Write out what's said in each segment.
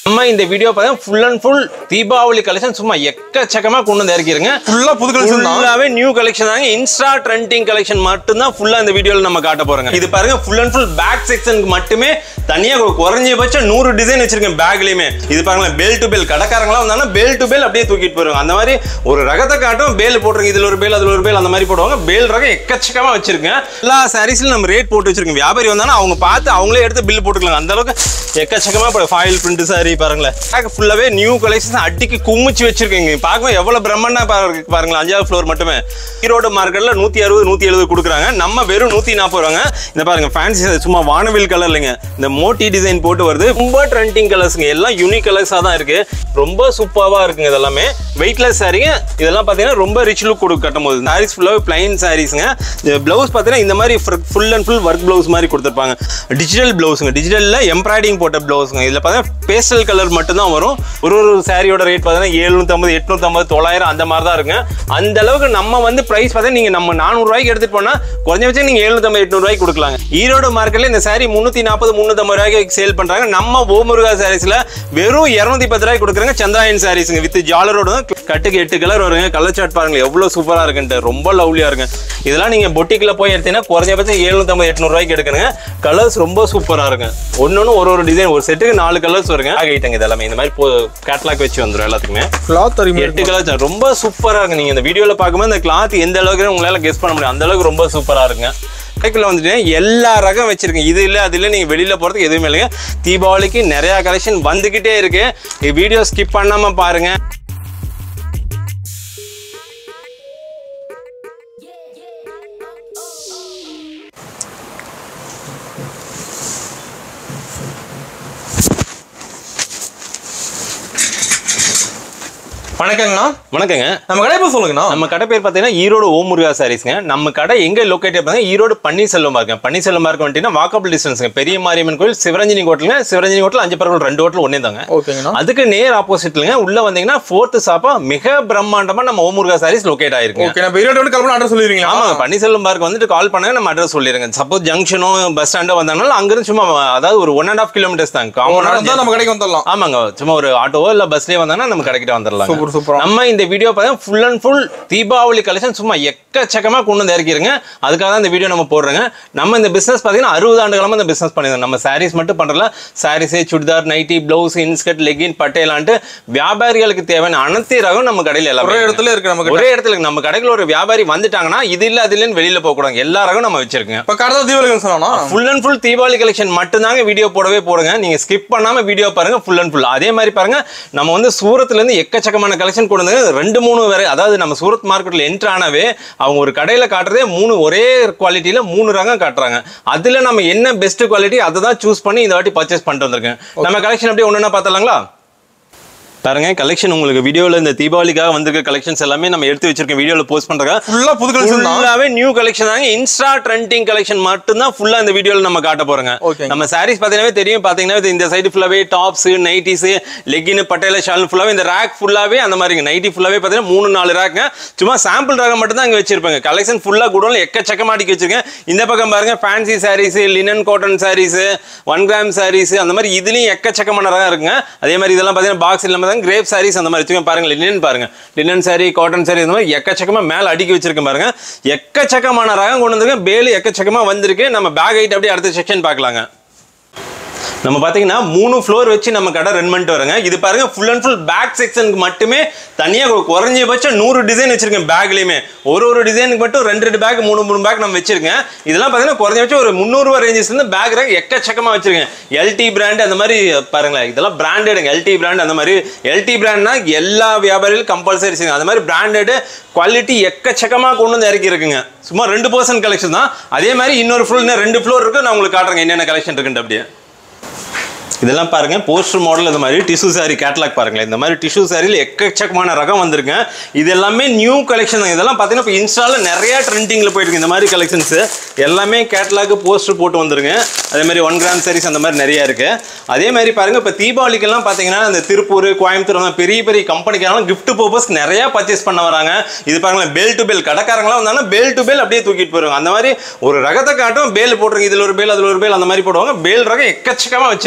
நம்ம இந்த வீடியோ பார்த்தா full and full Deepavali collection சும்மா எக்கச்சக்கமா கொண்டு வந்து இறக்கிருங்க ஃபுல்லா புது கலெக்ஷன் தான் ஃபுல்லாவே நியூ கலெக்ஷன் தாங்க இன்ஸ்டா ட்ரெண்டிங் கலெக்ஷன் மட்டும் தான் ஃபுல்லா இந்த வீடியோல நம்ம காட்ட போறோங்க இது பாருங்க ஃபுல் அண்ட் ஃபுல் பேக் செக்ஷனுக்கு மட்டுமே தனியா ஒரு குறைஞ்சபட்சம் நூறு டிசைன் வச்சிருக்கேன் பேக்லயுமே இது பாருங்களேன் பெல் டு பெல் கடைக்காரங்களா வந்தாங்கன்னா பெல் டு பெல் அப்படியே தூக்கிட்டு போயிருவாங்க அந்த மாதிரி ஒரு ரகத்தை காட்டும் பேல் போட்டுருங்க இதுல ஒரு பேல் அதுல ஒரு பேல் அந்த மாதிரி போடுவாங்க பேல் ரகம் எக்கச்சக்கமா வச்சிருக்கேன் எல்லா சாரீஸ்லயும் நம்ம ரேட் போட்டு வச்சிருக்கோம் வியாபாரி வந்தாங்கன்னா அவங்க பார்த்து அவங்களே எடுத்து பில் போட்டுக்கலாம் அந்த அளவுக்கு எக்கச்சக்கமா இப்போ ஃபாயில் பிரிண்ட் சாரி பாருங்களேன் ஃபுல்லாவே நியூ கலெக்ஷன் அடிக்கு குமிச்சு வச்சிருக்கீங்க பார்க்கும் எவ்வளவு பிரம்மாண்டா பாரு- பாருங்களேன் அஞ்சாவது ஃப்ளோர் மட்டுமே ஈரோடு மார்க்கெட்ல நூத்தி அறுபது நூத்தி எழுபது கொடுக்குறாங்க நம்ம வெறும் நூத்தி நாற்பது ரூபாங்க இந்த பாருங்க ஃபேன்சி சும்மா வானவில் கலர் இல்லைங்க இந்த மோட்டி டிசைன் போட்டு வருது ரொம்ப ட்ரெண்டிங் கலர்ஸ்ங்க எல்லாம் யூனிக் கலர்ஸாக தான் இருக்கு ரொம்ப சூப்பராக இருக்குங்க இதெல்லாமே வெயிட்லெஸ் சாரீங்க இதெல்லாம் பார்த்தீங்கன்னா ரொம்ப ரிச் லுக் கொடுக்க கட்டும் போது சாரீஸ் ஃபுல்லாகவே பிளைன் சாரீஸ்ங்க ப்ளவுஸ் பார்த்தீங்கன்னா இந்த மாதிரி full and full work blouse மாதிரி கொடுத்துருப்பாங்க டிஜிட்டல் ப்ளவுஸுங்க டிஜிட்டலில் எம்ப்ராய்டிங் போட்ட ப்ளவுஸுங்க இதில் பார்த்தீங்கன்னா பேஸ்டல் கலர் மட்டும்தான் வரும் ஒரு ஒரு சாரியோட ரேட் பார்த்தீங்கன்னா எழுநூற்றம்பது எட்நூற்றம்பது தொள்ளாயிரம் அந்த மாதிரி தான் இருக்குங்க அந்த அளவுக்கு நம்ம வந்து ப்ரைஸ் பார்த்தா நீங்கள் நம்ம நானூறுரூவாய்க்கு எடுத்துட்டு போனால் குறைஞ்சபட்சம் நீங்கள் எழுநூற்றம்பது எட்நூறுவாய்க்கு கொடுக்கலாங்க ஈரோடு மார்க்கெட்டில் இந்த சாரி முந்நூற்றி நாற்பது முந்நூற்றம்பது ரூபாய்க்கு சேல் பண்ணுறாங்க நம்ம ஓமுருகா சாரீஸில் வெறும் இரநூத்தி பத்து ரூபாய்க்கு கொடுக்குறாங்க சந்திராயன் சாரீஸுங்க வித் ஜாலரோட கட்டுக்கு எட்டு கலர் வருங்க கலர் சார்ட் பாருங்க எவ்வளோ சூப்பராக இருக்குன்ட்டு ரொம்ப லவ்லியாக இருக்கு இதெல்லாம் நீங்கள் பொட்டிக்கில் போய் எடுத்தீங்கன்னா குறைஞ்சபட்சம் எழுநூற்றம்பது எட்நூறுவாய்க்கு எடுக்கணுங்க கலர்ஸ் ரொம்ப சூப்பராக இருக்குங்க ஒன்று ஒரு ஒரு டிசைன் ஒரு செட்டுக்கு நாலு கலர்ஸ் வருங்க ஆகிட்டாங்க இது எல்லாமே இந்த மாதிரி கேட்லாக் வச்சு வந்துடும் எல்லாத்துக்குமே கிளாத் அருமையா எட்டு கலர் ரொம்ப சூப்பரா இருக்கு நீங்க இந்த வீடியோல பார்க்கும்போது இந்த கிளாத் எந்த அளவுக்கு உங்களால கெஸ் பண்ண முடியும் அந்த அளவுக்கு ரொம்ப சூப்பரா இருக்குங்க கைக்குள்ள வந்துட்டு எல்லா ரகம் வச்சிருக்கேன் இது இல்ல அது இல்ல நீங்க வெளியில போறதுக்கு எதுவுமே இல்லைங்க தீபாவளிக்கு நிறைய கலெக்ஷன் வந்துகிட்டே இருக்கு வீடியோ ஸ்கிப் பண்ணாம பாருங்க வணக்கங்கண்ணா வணக்கங்க நம்ம கடை பேர் சொல்லுங்கண்ணா நம்ம கடை பேர் பார்த்தீங்கன்னா ஈரோடு ஓமுருகா சாரீஸ்ங்க நம்ம கடை எங்க லொக்கேட் பார்த்தீங்கன்னா ஈரோடு பன்னீர்செல்வம் பார்க்க பன்னீர்செல்வம் பார்க்க வந்துட்டீங்கன்னா வாக்கபிள் டிஸ்டன்ஸ்ங்க பெரிய மாரியம்மன் கோயில் சிவரஞ்சனி ஹோட்டலுங்க சிவரஞ்சனி ஹோட்டல் அஞ்சு பரவல் ரெண்டு ஹோட்டல் ஒன்னே தாங்க ஓகேங்கண்ணா அதுக்கு நேர் ஆப்போசிட்லங்க உள்ள வந்தீங்கன்னா ஃபோர்த் ஷாப்பா மிக பிரம்மாண்டமா நம்ம ஓமுருகா சாரீஸ் லொகேட் ஆயிருக்கு ஓகே நம்ம ஈரோடு வந்து கிளம்பணும் அட்ரஸ் சொல்லிடுவீங்களா ஆமாங்க பன்னீர்செல்வம் பார்க் வந்துட்டு கால் பண்ணாங்க நம்ம அட்ரஸ் சொல்லிடுங்க சப்போஸ் ஜங்ஷனோ பஸ் ஸ்டாண்டோ வந்தாலும் அங்கிருந்து சும்மா அதாவது ஒரு ஒன் அண்ட் ஆஃப் கிலோமீட்டர்ஸ் தான் காமன் நடந்தா நம்ம கடைக்கு வந்துடலாம் ஆமாங்க சும்மா ஒரு ஆட்டோவோ இல்ல பஸ்லயே வந்தாங்கன்னா நம்ம கடைக்கிட்ட வந்துடலாம் சூப்பர் சூப்பர் நம்ம இந்த வீடியோ பார்த்தா full and full Deepavali collection சும்மா எக்கச்சக்கமா கொண்டு வந்து இறக்கிருங்க அதுக்காக தான் இந்த வீடியோ நம்ம போடுறோங்க நம்ம இந்த பிசினஸ் பார்த்தீங்கன்னா அறுபது ஆண்டு காலமா இந்த பிசினஸ் பண்ணிருந்தோம் நம்ம சாரீஸ் மட்டும் பண்றல சாரீஸே churidar nightie blouse inskirt legging பட்டேலான்ட்டு வியாபாரிகளுக்கு தேவையான அனைத்து ரகம் நம்ம கடையில் எல்லாம் ஒரே இடத்துல இருக்கு நமக்கு ஒரே இடத்துல இருக்கு. நம்ம கடைக்குள்ள ஒரு வியாபாரி வந்துட்டாங்கன்னா இது இல்ல அது இல்லைன்னு வெளியில போக கூடாது எல்லா ரகம் நம்ம வச்சிருக்கோங்க இப்ப கடை தீபாவளி சொல்லணும் full and full Deepavali collection மட்டும்தாங்க வீடியோ போடவே போடுங்க நீங்க ஸ்கிப் பண்ணாம வீடியோ பாருங்க ஃபுல் அண்ட் ஃபுல் அதே மாதிரி பாருங்க நம்ம வந்து சூரத்ல இருந்து எக்கச்சக்கமான கலெக்ஷன் கொண்டு வந்து ரெண்டு மூணு வரை அதாவது நம்ம சூரத் மார்க்கெட்ல என்ட்ரு ஆனவே அவங்க ஒரு கடையில காட்டுறதே மூணு ஒரே குவாலிட்டியில மூணு ரகம் காட்டுறாங்க அதுல நம்ம என்ன பெஸ்ட் குவாலிட்டி அதை தான் சூஸ் பண்ணி இந்த வாட்டி பர்ச்சேஸ் பண்ணிட்டு வந்திருக்கேன் நம்ம கலெக்ஷன் அப்படியே ஒண்ணு பார்த்தலாங்களா பாருங்க கலெக்ஷன் உங்களுக்கு வீடியோல இந்த தீபாவளிக்காக வந்திருக்க கலெக்ஷன்ஸ் எல்லாமே நம்ம எடுத்து வச்சிருக்கோம் வீடியோல போஸ்ட் பண்றேன் ஃபுல்லா புது கலெக்ஷன் தான் ஃபுல்லாவே நியூ கலெக்ஷன் தாங்க இன்ஸ்டா ட்ரெண்டிங் கலெக்ஷன் மட்டும் தான் ஃபுல்லா இந்த வீடியோல நம்ம காட்ட போறோங்க Okay. நம்ம சாரீஸ் பாத்தீங்கன்னா தெரியும் பாத்தீங்கன்னா இது இந்த சைடு ஃபுல்லாவே டாப்ஸ் நைட்டிஸ் லெகின் பட்டேல ஷால் ஃபுல்லாவே இந்த ரேக் ஃபுல்லாவே அந்த மாதிரிங்க நைட்டி ஃபுல்லாவே பாத்தீங்கன்னா மூணு நாலு ரேக்குங்க சும்மா சாம்பிள் ரகம் மட்டும் தான் இங்க வச்சிருப்பாங்க கலெக்ஷன் ஃபுல்லா குடோன்ல எக்கச்சக்கமா அடிக்கி வச்சிருக்கேன் இந்த பக்கம் பாருங்க fancy sarees linen cotton sarees one gram sarees அந்த மாதிரி இதுலயும் எக்கச்சக்கமான ரகம் இருக்குங்க அதே மாதிரி இதெல்லாம் பாத்தீங்கன்னா பாக்ஸ் இல்லாம தான் கிரேப் சாரீஸ் அந்த மாதிரி வச்சுக்கோங்க பாருங்க லினன் பாருங்க லினன் சாரி காட்டன் சாரி இந்த மாதிரி எக்கச்சக்கமா மேல அடுக்கி வச்சிருக்கேன் பாருங்க எக்கச்சக்கமான ரகம் கொண்டு வந்திருக்கேன் பேலு எக்கச்சக்கமா வந்திருக்கு நம்ம பேக் ஐட் அப்படியே அடுத்த செக்ஷன் பார்க்கலாங்க நம்ம பாத்தீங்கன்னா மூணு ஃப்ளோர் வச்சு நம்ம கடை ரன் பண்ணிட்டு வரங்க இது பாருங்க ஃபுல் அண்ட் ஃபுல் பேக் செக்ஷனுக்கு மட்டுமே தனியா ஒரு குறைஞ்சபட்சம் நூறு டிசைன் வச்சிருக்கேன் பேக்லயுமே ஒரு ஒரு டிசைனுக்கு மட்டும் ரெண்டு ரெண்டு பேக் மூணு மூணு பேக் நம்ம வச்சிருக்கேன் இதெல்லாம் பாத்தீங்கன்னா குறைஞ்சபட்சம் ஒரு முந்நூறுவா ரேஞ்சஸ்ல இருந்து பேக் ரேக் எக்கச்சக்கமா வச்சிருக்கேன் எல்டி பிராண்ட் அந்த மாதிரி பாருங்களேன் இதெல்லாம் பிராண்டடுங்க எல்டி பிராண்ட் அந்த மாதிரி எல்டி பிராண்ட்னா எல்லா வியாபாரிகளும் கம்பல்சரி அந்த மாதிரி பிராண்டடு குவாலிட்டி எக்கச்சக்கமா கொண்டு வந்து இறக்கி இருக்குங்க சும்மா ரெண்டு பர்சன்ட் கலெக்ஷன் தான் அதே மாதிரி இன்னொரு ஃப்ளோர் ரெண்டு ஃப்ளோர் இருக்கு நான் உங்களுக்கு காட்டுறேங்க என்னென்ன கலெக்ஷன் இருக்குன்ட்டு அப்படியே இதெல்லாம் பாருங்க போஸ்டர் மாடல் இந்த மாதிரி டிஷ்யூ சாரி கேட்லாக் பாருங்களேன் இந்த மாதிரி டிஷ்யூ சாரியில் எக்கச்சக்கமான ரகம் வந்திருக்கு இது எல்லாமே நியூ கலெக்ஷன் தான் இதெல்லாம் பார்த்தீங்கன்னா இப்போ இன்ஸ்டாவில் நிறைய ட்ரெண்டிங்கில் போயிட்டு இருக்கு இந்த மாதிரி கலெக்ஷன்ஸ் எல்லாமே கேட்லாக் போஸ்டர் போட்டு வந்துருங்க அதே மாதிரி ஒன் கிராம் சாரீஸ் அந்த மாதிரி நிறைய இருக்கு அதே மாதிரி பாருங்க இப்போ தீபாவளிக்கெல்லாம் பார்த்தீங்கன்னா இந்த திருப்பூர் கோயம்புத்தூர் அந்த பெரிய பெரிய கம்பெனிக்கெல்லாம் gift பர்பஸ் நிறைய பர்ச்சேஸ் பண்ண வராங்க இது பாருங்களேன் பெல் டு பெல் கடைக்காரங்களாம் வந்தாங்கன்னா பெல் டு பெல் அப்படியே தூக்கிட்டு போயிருவாங்க அந்த மாதிரி ஒரு ரகத்தை காட்டும் பேல் போட்டுருங்க இதுல ஒரு பேல் அதுல ஒரு பேல் அந்த மாதிரி போடுவாங்க பேல் ரகம் எக்கச்சக்கமா வச்சிருக்கேன்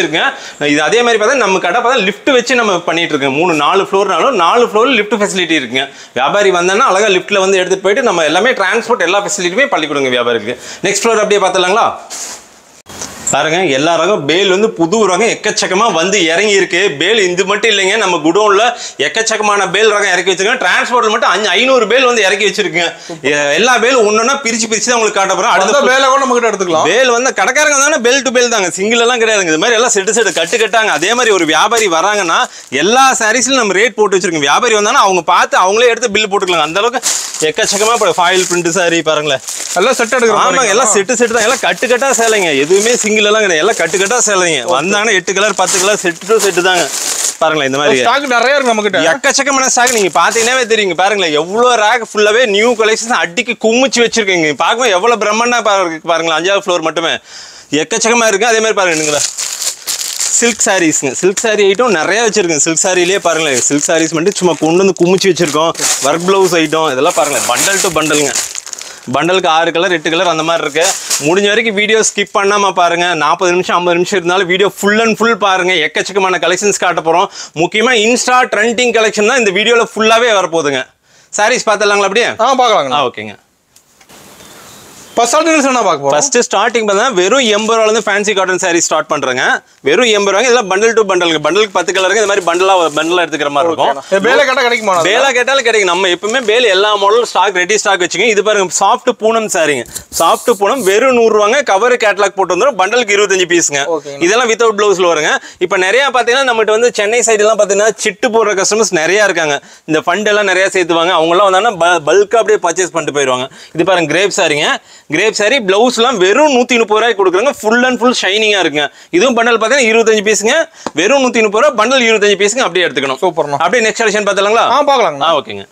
இது அதே மாதிரி பார்த்தா நம்ம கடை பார்த்தா லிஃப்ட் வச்சு நம்ம பண்ணிட்டு இருக்கோம் மூணு நாலு ஃப்ளோர்னாலும் நாலு ஃப்ளோர் லிஃப்ட் ஃபெசிலிட்டி இருக்குங்க வியாபாரி வந்தாங்கன்னா அழகா லிஃப்ட்ல வந்து எடுத்துட்டு போயிட்டு நம்ம எல்லாமே டிரான்ஸ்போர்ட் எல்லா ஃபெசிலிட்டியுமே பண்ணி கொடுங்க வியாபாரிக்கு நெக்ஸ்ட் ஃப்ளோர் அப்படியே பார்த்துலாங்களா பாருங்க எல்லா ரகம் பேல் வந்து புது ரகம் எக்கச்சக்கமா வந்து இறங்கி இருக்கு பேல் இது மட்டும் இல்லைங்க நம்ம குடோன்ல எக்கச்சக்கமான பேல் ரகம் இறக்கி வச்சிருக்கோம் டிரான்ஸ்போர்ட்ல மட்டும் அஞ்சு ஐநூறு பேல் வந்து இறக்கி வச்சிருக்கேன் எ- எல்லா பேல் ஒன்னொன்னா பிரிச்சு பிரிச்சு தான் உங்களுக்கு காட்ட போறோம் அந்த அடுத்த வேலை கூட நம்ம கிட்ட எடுத்துக்கலாம் பேல் வந்து கடைக்காரங்க தானே பெல் டு பெல் தாங்க சிங்கிள் எல்லாம் கிடையாதுங்க இது மாதிரி எல்லாம் செட்டு செட்டு கட்டு கட்டாங்க அதே மாதிரி ஒரு வியாபாரி வராங்கன்னா எல்லா சாரீஸ்லயும் நம்ம ரேட் போட்டு வச்சிருக்கோம் வியாபாரி வந்தாங்கன்னா அவங்க பார்த்து அவங்களே எடுத்து பில் போட்டுக்கலாம் அந்த அளவுக்கு எக்கச்சக்கமா இப்போ ஃபாயில் பிரிண்ட் சாரி பாருங்களேன் எல்லாம் செட் எடுக்கிறோம் ஆமாங்க எல்லாம் செட்டு செட்டு தான் எல்லாம் கட்டு கட்டா சேலைங்க எதுவுமே சிங்கிள் எல்லாம் கிடையாது எல்லாம் கட்டு கட்டா சேலைங்க வந்தாங்கன்னா எட்டு கலர் பத்து கலர் செட்டு டு செட்டு தாங்க பாருங்களேன் இந்த மாதிரி ஸ்டாக் நிறைய இருக்கு நம்ம கிட்ட எக்கச்சக்கமான ஸ்டாக் நீங்க பாத்தீங்கன்னாவே தெரியுங்க பாருங்களேன் எவ்வளவு ரேக் ஃபுல்லாவே நியூ கலெக்ஷன்ஸ் அடிக்கி குமிச்சு வச்சிருக்கீங்க பார்க்கும்போது எவ்வளவு பிரம்மாண்டா பாரு- பாருங்களேன் அஞ்சாவது ஃப்ளோர் மட்டுமே எக்கச்சக்கமா இருக்கு அதே மாதிரி பாருங்க சில்க் சாரீஸ்ங்க சில்க் சாரி ஐட்டம் நிறைய வச்சிருக்கேன் சில்க் சாரிலேயே பாருங்களேன் சில்க் சாரீஸ் மட்டும் சும்மா கொண்டு வந்து குமிச்சு வச்சிருக்கோம் ஒர்க் பிளவுஸ் ஐட்டம் இதெல்லாம் பாருங்களேன் பண்டல் டு பண்டலுங்க பண்டலுக்கு ஆறு கலர் எட்டு கலர் அந்த மாதிரி இருக்கு முடிஞ்ச வரைக்கும் வீடியோ ஸ்கிப் பண்ணாம பாருங்க நாற்பது நிமிஷம் ஐம்பது நிமிஷம் இருந்தாலும் வீடியோ ஃபுல் அண்ட் ஃபுல் பாருங்க எக்கச்சக்கமான கலெக்ஷன்ஸ் காட்ட போறோம் முக்கியமா இன்ஸ்டா ட்ரெண்டிங் கலெக்ஷன் தான் இந்த வீடியோல ஃபுல்லாவே வரப்போகுதுங்க சாரீஸ் பார்த்துடலாங்களா அப்படியே ஆ பார்க்கலாங்க ஆ ஓகேங்க ஃபர்ஸ்ட் ஆர்டினல்ஸ் என்ன பார்க்க போறோம் ஃபர்ஸ்ட் ஸ்டார்டிங் பார்த்தா வெறும் எண்பது ரூபாலேருந்து ஃபேன்சி காட்டன் சாரி ஸ்டார்ட் பண்றேங்க வெறும் எண்பது ரூபாங்க இதெல்லாம் பண்டல் டு பண்டலுங்க பண்டலுக்கு பத்து கலருங்க இந்த மாதிரி பண்டலா பண்டலா எடுத்துக்கிற மாதிரி இருக்கும் வேலை கேட்டா கிடைக்குமா நான்? பேலா கேட்டாலும் கிடைக்கும் நம்ம எப்பவுமே பேல் எல்லா மாடலும் ஸ்டாக் ரெடி ஸ்டாக் வச்சுங்க இது பாருங்க சாஃப்ட் பூனம் சாரிங்க சாஃப்ட் பூனம் வெறும் நூறு ரூபாங்க கவர் கேட்லாக் போட்டு வந்துடும் பண்டலுக்கு இருபத்தஞ்சு பீஸுங்க Okay. இதெல்லாம் வித்தவுட் பிளவுஸ்ல வருங்க இப்போ நிறைய பார்த்தீங்கன்னா நம்மகிட்ட வந்து சென்னை சைடுலாம் பார்த்தீங்கன்னா சிட்டு போடுற கஸ்டமர்ஸ் நிறைய இருக்காங்க இந்த ஃபண்ட் எல்லாம் நிறைய சேர்த்துவாங்க அவங்கலாம் வந்தாங்கன்னா பல்கா அப்படியே பர்ச்சேஸ் பண்ணிட்டு போயிடுவாங்க இது பாருங்க கிரேப் சாரிங்க கிரேப் சாரி பிளவுஸ்லாம் வெறும் நூற்றி முப்பது ரூபாய்க்கு கொடுக்குறாங்க ஃபுல் அண்ட் ஃபுல் ஷைனிங்காக இருக்குங்க இதுவும் பண்டல் பார்த்தீங்கன்னா இருபத்தஞ்சு பீஸுங்க வெறும் நூற்றி முப்பது ரூபா பண்டல் இருபத்தஞ்சு பீஸுங்க அப்படியே எடுத்துக்கணும் சூப்பர்ண்ணா அப்படியே நெக்ஸ்ட் கலெக்ஷன் பார்த்துலாங்களா ஆ பார்க்கலாங்கண்ணா ஆ ஓகேங்க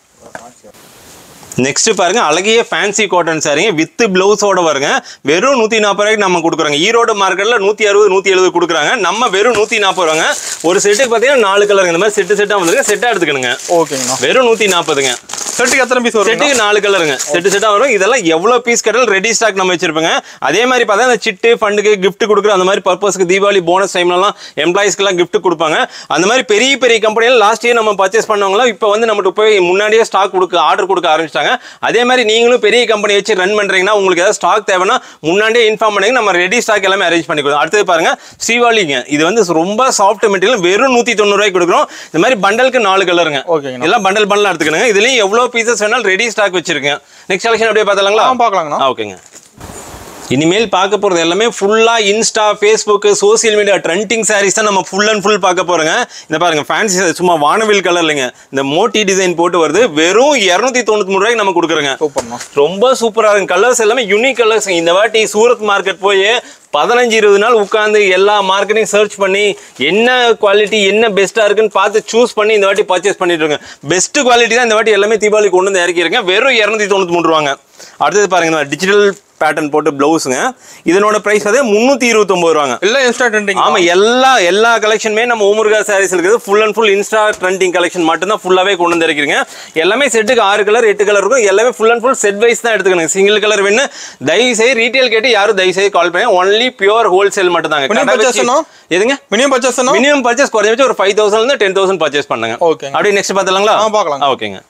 நெக்ஸ்ட் பாருங்க அழகிய ஃபேன்சி காட்டன் சாரிங்க வித் பிளவுஸோட வருங்க வெறும் நூத்தி நாற்பது ரூபாய்க்கு நம்ம கொடுக்குறோங்க ஈரோடு மார்க்கெட்ல நூத்தி அறுபது நூத்தி எழுபது கொடுக்குறாங்க நம்ம வெறும் நூத்தி நாற்பது ரூபாங்க ஒரு செட்டுக்கு பார்த்தீங்கன்னா நாலு கலருங்க இந்த மாதிரி செட்டு செட்டா வந்துருங்க செட்டா எடுத்துக்கணுங்க ஓகேங்கண்ணா வெறும் நூத்தி நாற்பதுங்க செட்டுக்கு எத்தனை பீஸ் வரும் செட்டுக்கு நாலு கலருங்க செட்டு செட்டா வரும் இதெல்லாம் எவ்வளவு பீஸ் கட்டல் ரெடி ஸ்டாக் நம்ம வச்சிருப்போங்க அதே மாதிரி பார்த்தா இந்த சிட்டு ஃபண்டுக்கு gift கொடுக்குற அந்த மாதிரி பர்பஸ்க்கு தீபாவளி போனஸ் டைம்லலாம் எம்ப்ளாயிஸ்க்குலாம் gift கொடுப்பாங்க அந்த மாதிரி பெரிய பெரிய கம்பெனியில் லாஸ்ட் இயர் நம்ம பர்ச்சேஸ் பண்ணவங்களாம் இப்போ வந்து நம்மகிட்ட போய் முன்னாடியே ஸ்டாக் கொடுக்க ஆர்டர் கொடுக்க ஆரம்பிச்சிட்டாங்க அதே மாதிரி நீங்களும் பெரிய கம்பெனி வச்சு ரன் பண்றீங்கன்னா உங்களுக்கு ஏதாவது ஸ்டாக் தேவைன்னா முன்னாடியே இன்ஃபார்ம் பண்ணுங்க நம்ம ரெடி ஸ்டாக் எல்லாமே அரேஞ்ச் பண்ணி கொடுக்கும் அடுத்தது பாருங்க ஸ்ரீவாலிங்க இது வந்து ரொம்ப சாஃப்ட் மெட்டீரியல் வெறும் நூற்றி தொண்ணூறுவாய்க்கு கொடுக்குறோம் இந்த மாதிரி பண்டலுக்கு நாலு கலருங்க ஓகேங்கண்ணா எல்லாம் பண்டல் பண்டலா எடுத்துக்கணுங்க இதுலயும் எவ்வளவு பீசஸ் வேணாலும் ரெடி ஸ்டாக் வச்சிருக்கேன் நெக்ஸ்ட் கலெக்ஷன் அப்படியே பார்த்தலாங்களா ஆ பார்க்கலாங்கண்ணா ஆ ஓகேங்க இனிமேல் பார்க்க போறது எல்லாமே ஃபுல்லா Insta Facebook social media trending sarees தான் நம்ம ஃபுல் அண்ட் ஃபுல் பார்க்க போறோங்க இந்த பாருங்க ஃபேன்சி சும்மா வானவில் கலர் இல்லைங்க இந்த மோட்டி டிசைன் போட்டு வருது வெறும் இரநூத்தி தொண்ணூத்தி மூணு ரூபாய்க்கு நம்ம கொடுக்குறோங்க சூப்பர்ண்ணா ரொம்ப சூப்பரா இருக்கு கலர்ஸ் எல்லாமே யூனிக் கலர்ஸ் இந்த வாட்டி சூரத் மார்க்கெட் போய் பதினஞ்சு இருபது நாள் உட்காந்து எல்லா மார்க்கெட்டையும் சர்ச் பண்ணி என்ன குவாலிட்டி என்ன பெஸ்ட்டாக இருக்குன்னு பார்த்து சூஸ் பண்ணி இந்த வாட்டி பர்ச்சேஸ் பண்ணிட்டு இருக்கேன் பெஸ்ட் குவாலிட்டி தான் இந்த வாட்டி எல்லாமே தீபாவளி கொண்டு வந்து இறக்கியிருக்கேன் வெறும் இரநூத்தி தொண்ணூற்றி மூணு ரூபாங்க அடுத்தது பாருங்க டிஜிட்டல் பேட்டர்ன் போட்டு பிளவுஸுங்க இதனோட ப்ரைஸ் வந்து முந்நூற்றி இருபத்தொம்பது ரூபாங்க எல்லாம் இன்ஸ்டா ட்ரெண்டிங் ஆமா எல்லா எல்லா கலெக்ஷனுமே நம்ம ஓமுருகா சாரீஸ் இருக்குது full and full insta trending collection மட்டும்தான் ஃபுல்லாவே கொண்டு வந்து இருக்கிறீங்க எல்லாமே செட்டுக்கு ஆறு கலர் எட்டு கலர் இருக்கும் எல்லாமே full and full set wise தான் எடுத்துக்கணும் சிங்கிள் கலர் வேணும் தயவு செய்து ரீட்டைல் கேட்டு யாரும் தயவு செய்து கால் பண்ணி ஒன்லி பியூர் ஹோல்சேல் மட்டும் தாங்க Minimum கடை purchase வச்சு- னா? எதுங்க மினிமம் பர்ச்சேஸ் மினிமம் பர்ச்சேஸ் குறைஞ்சபட்சம் ஒரு ஃபைவ் தௌசண்ட்ல டென் தௌசண்ட் பர்ச்சேஸ் பண்ணுங்க Okay. அப்படியே நெக்ஸ்ட் பார்த்துலாங்களா ஆ பார்க்கலாம் ஓகேங்க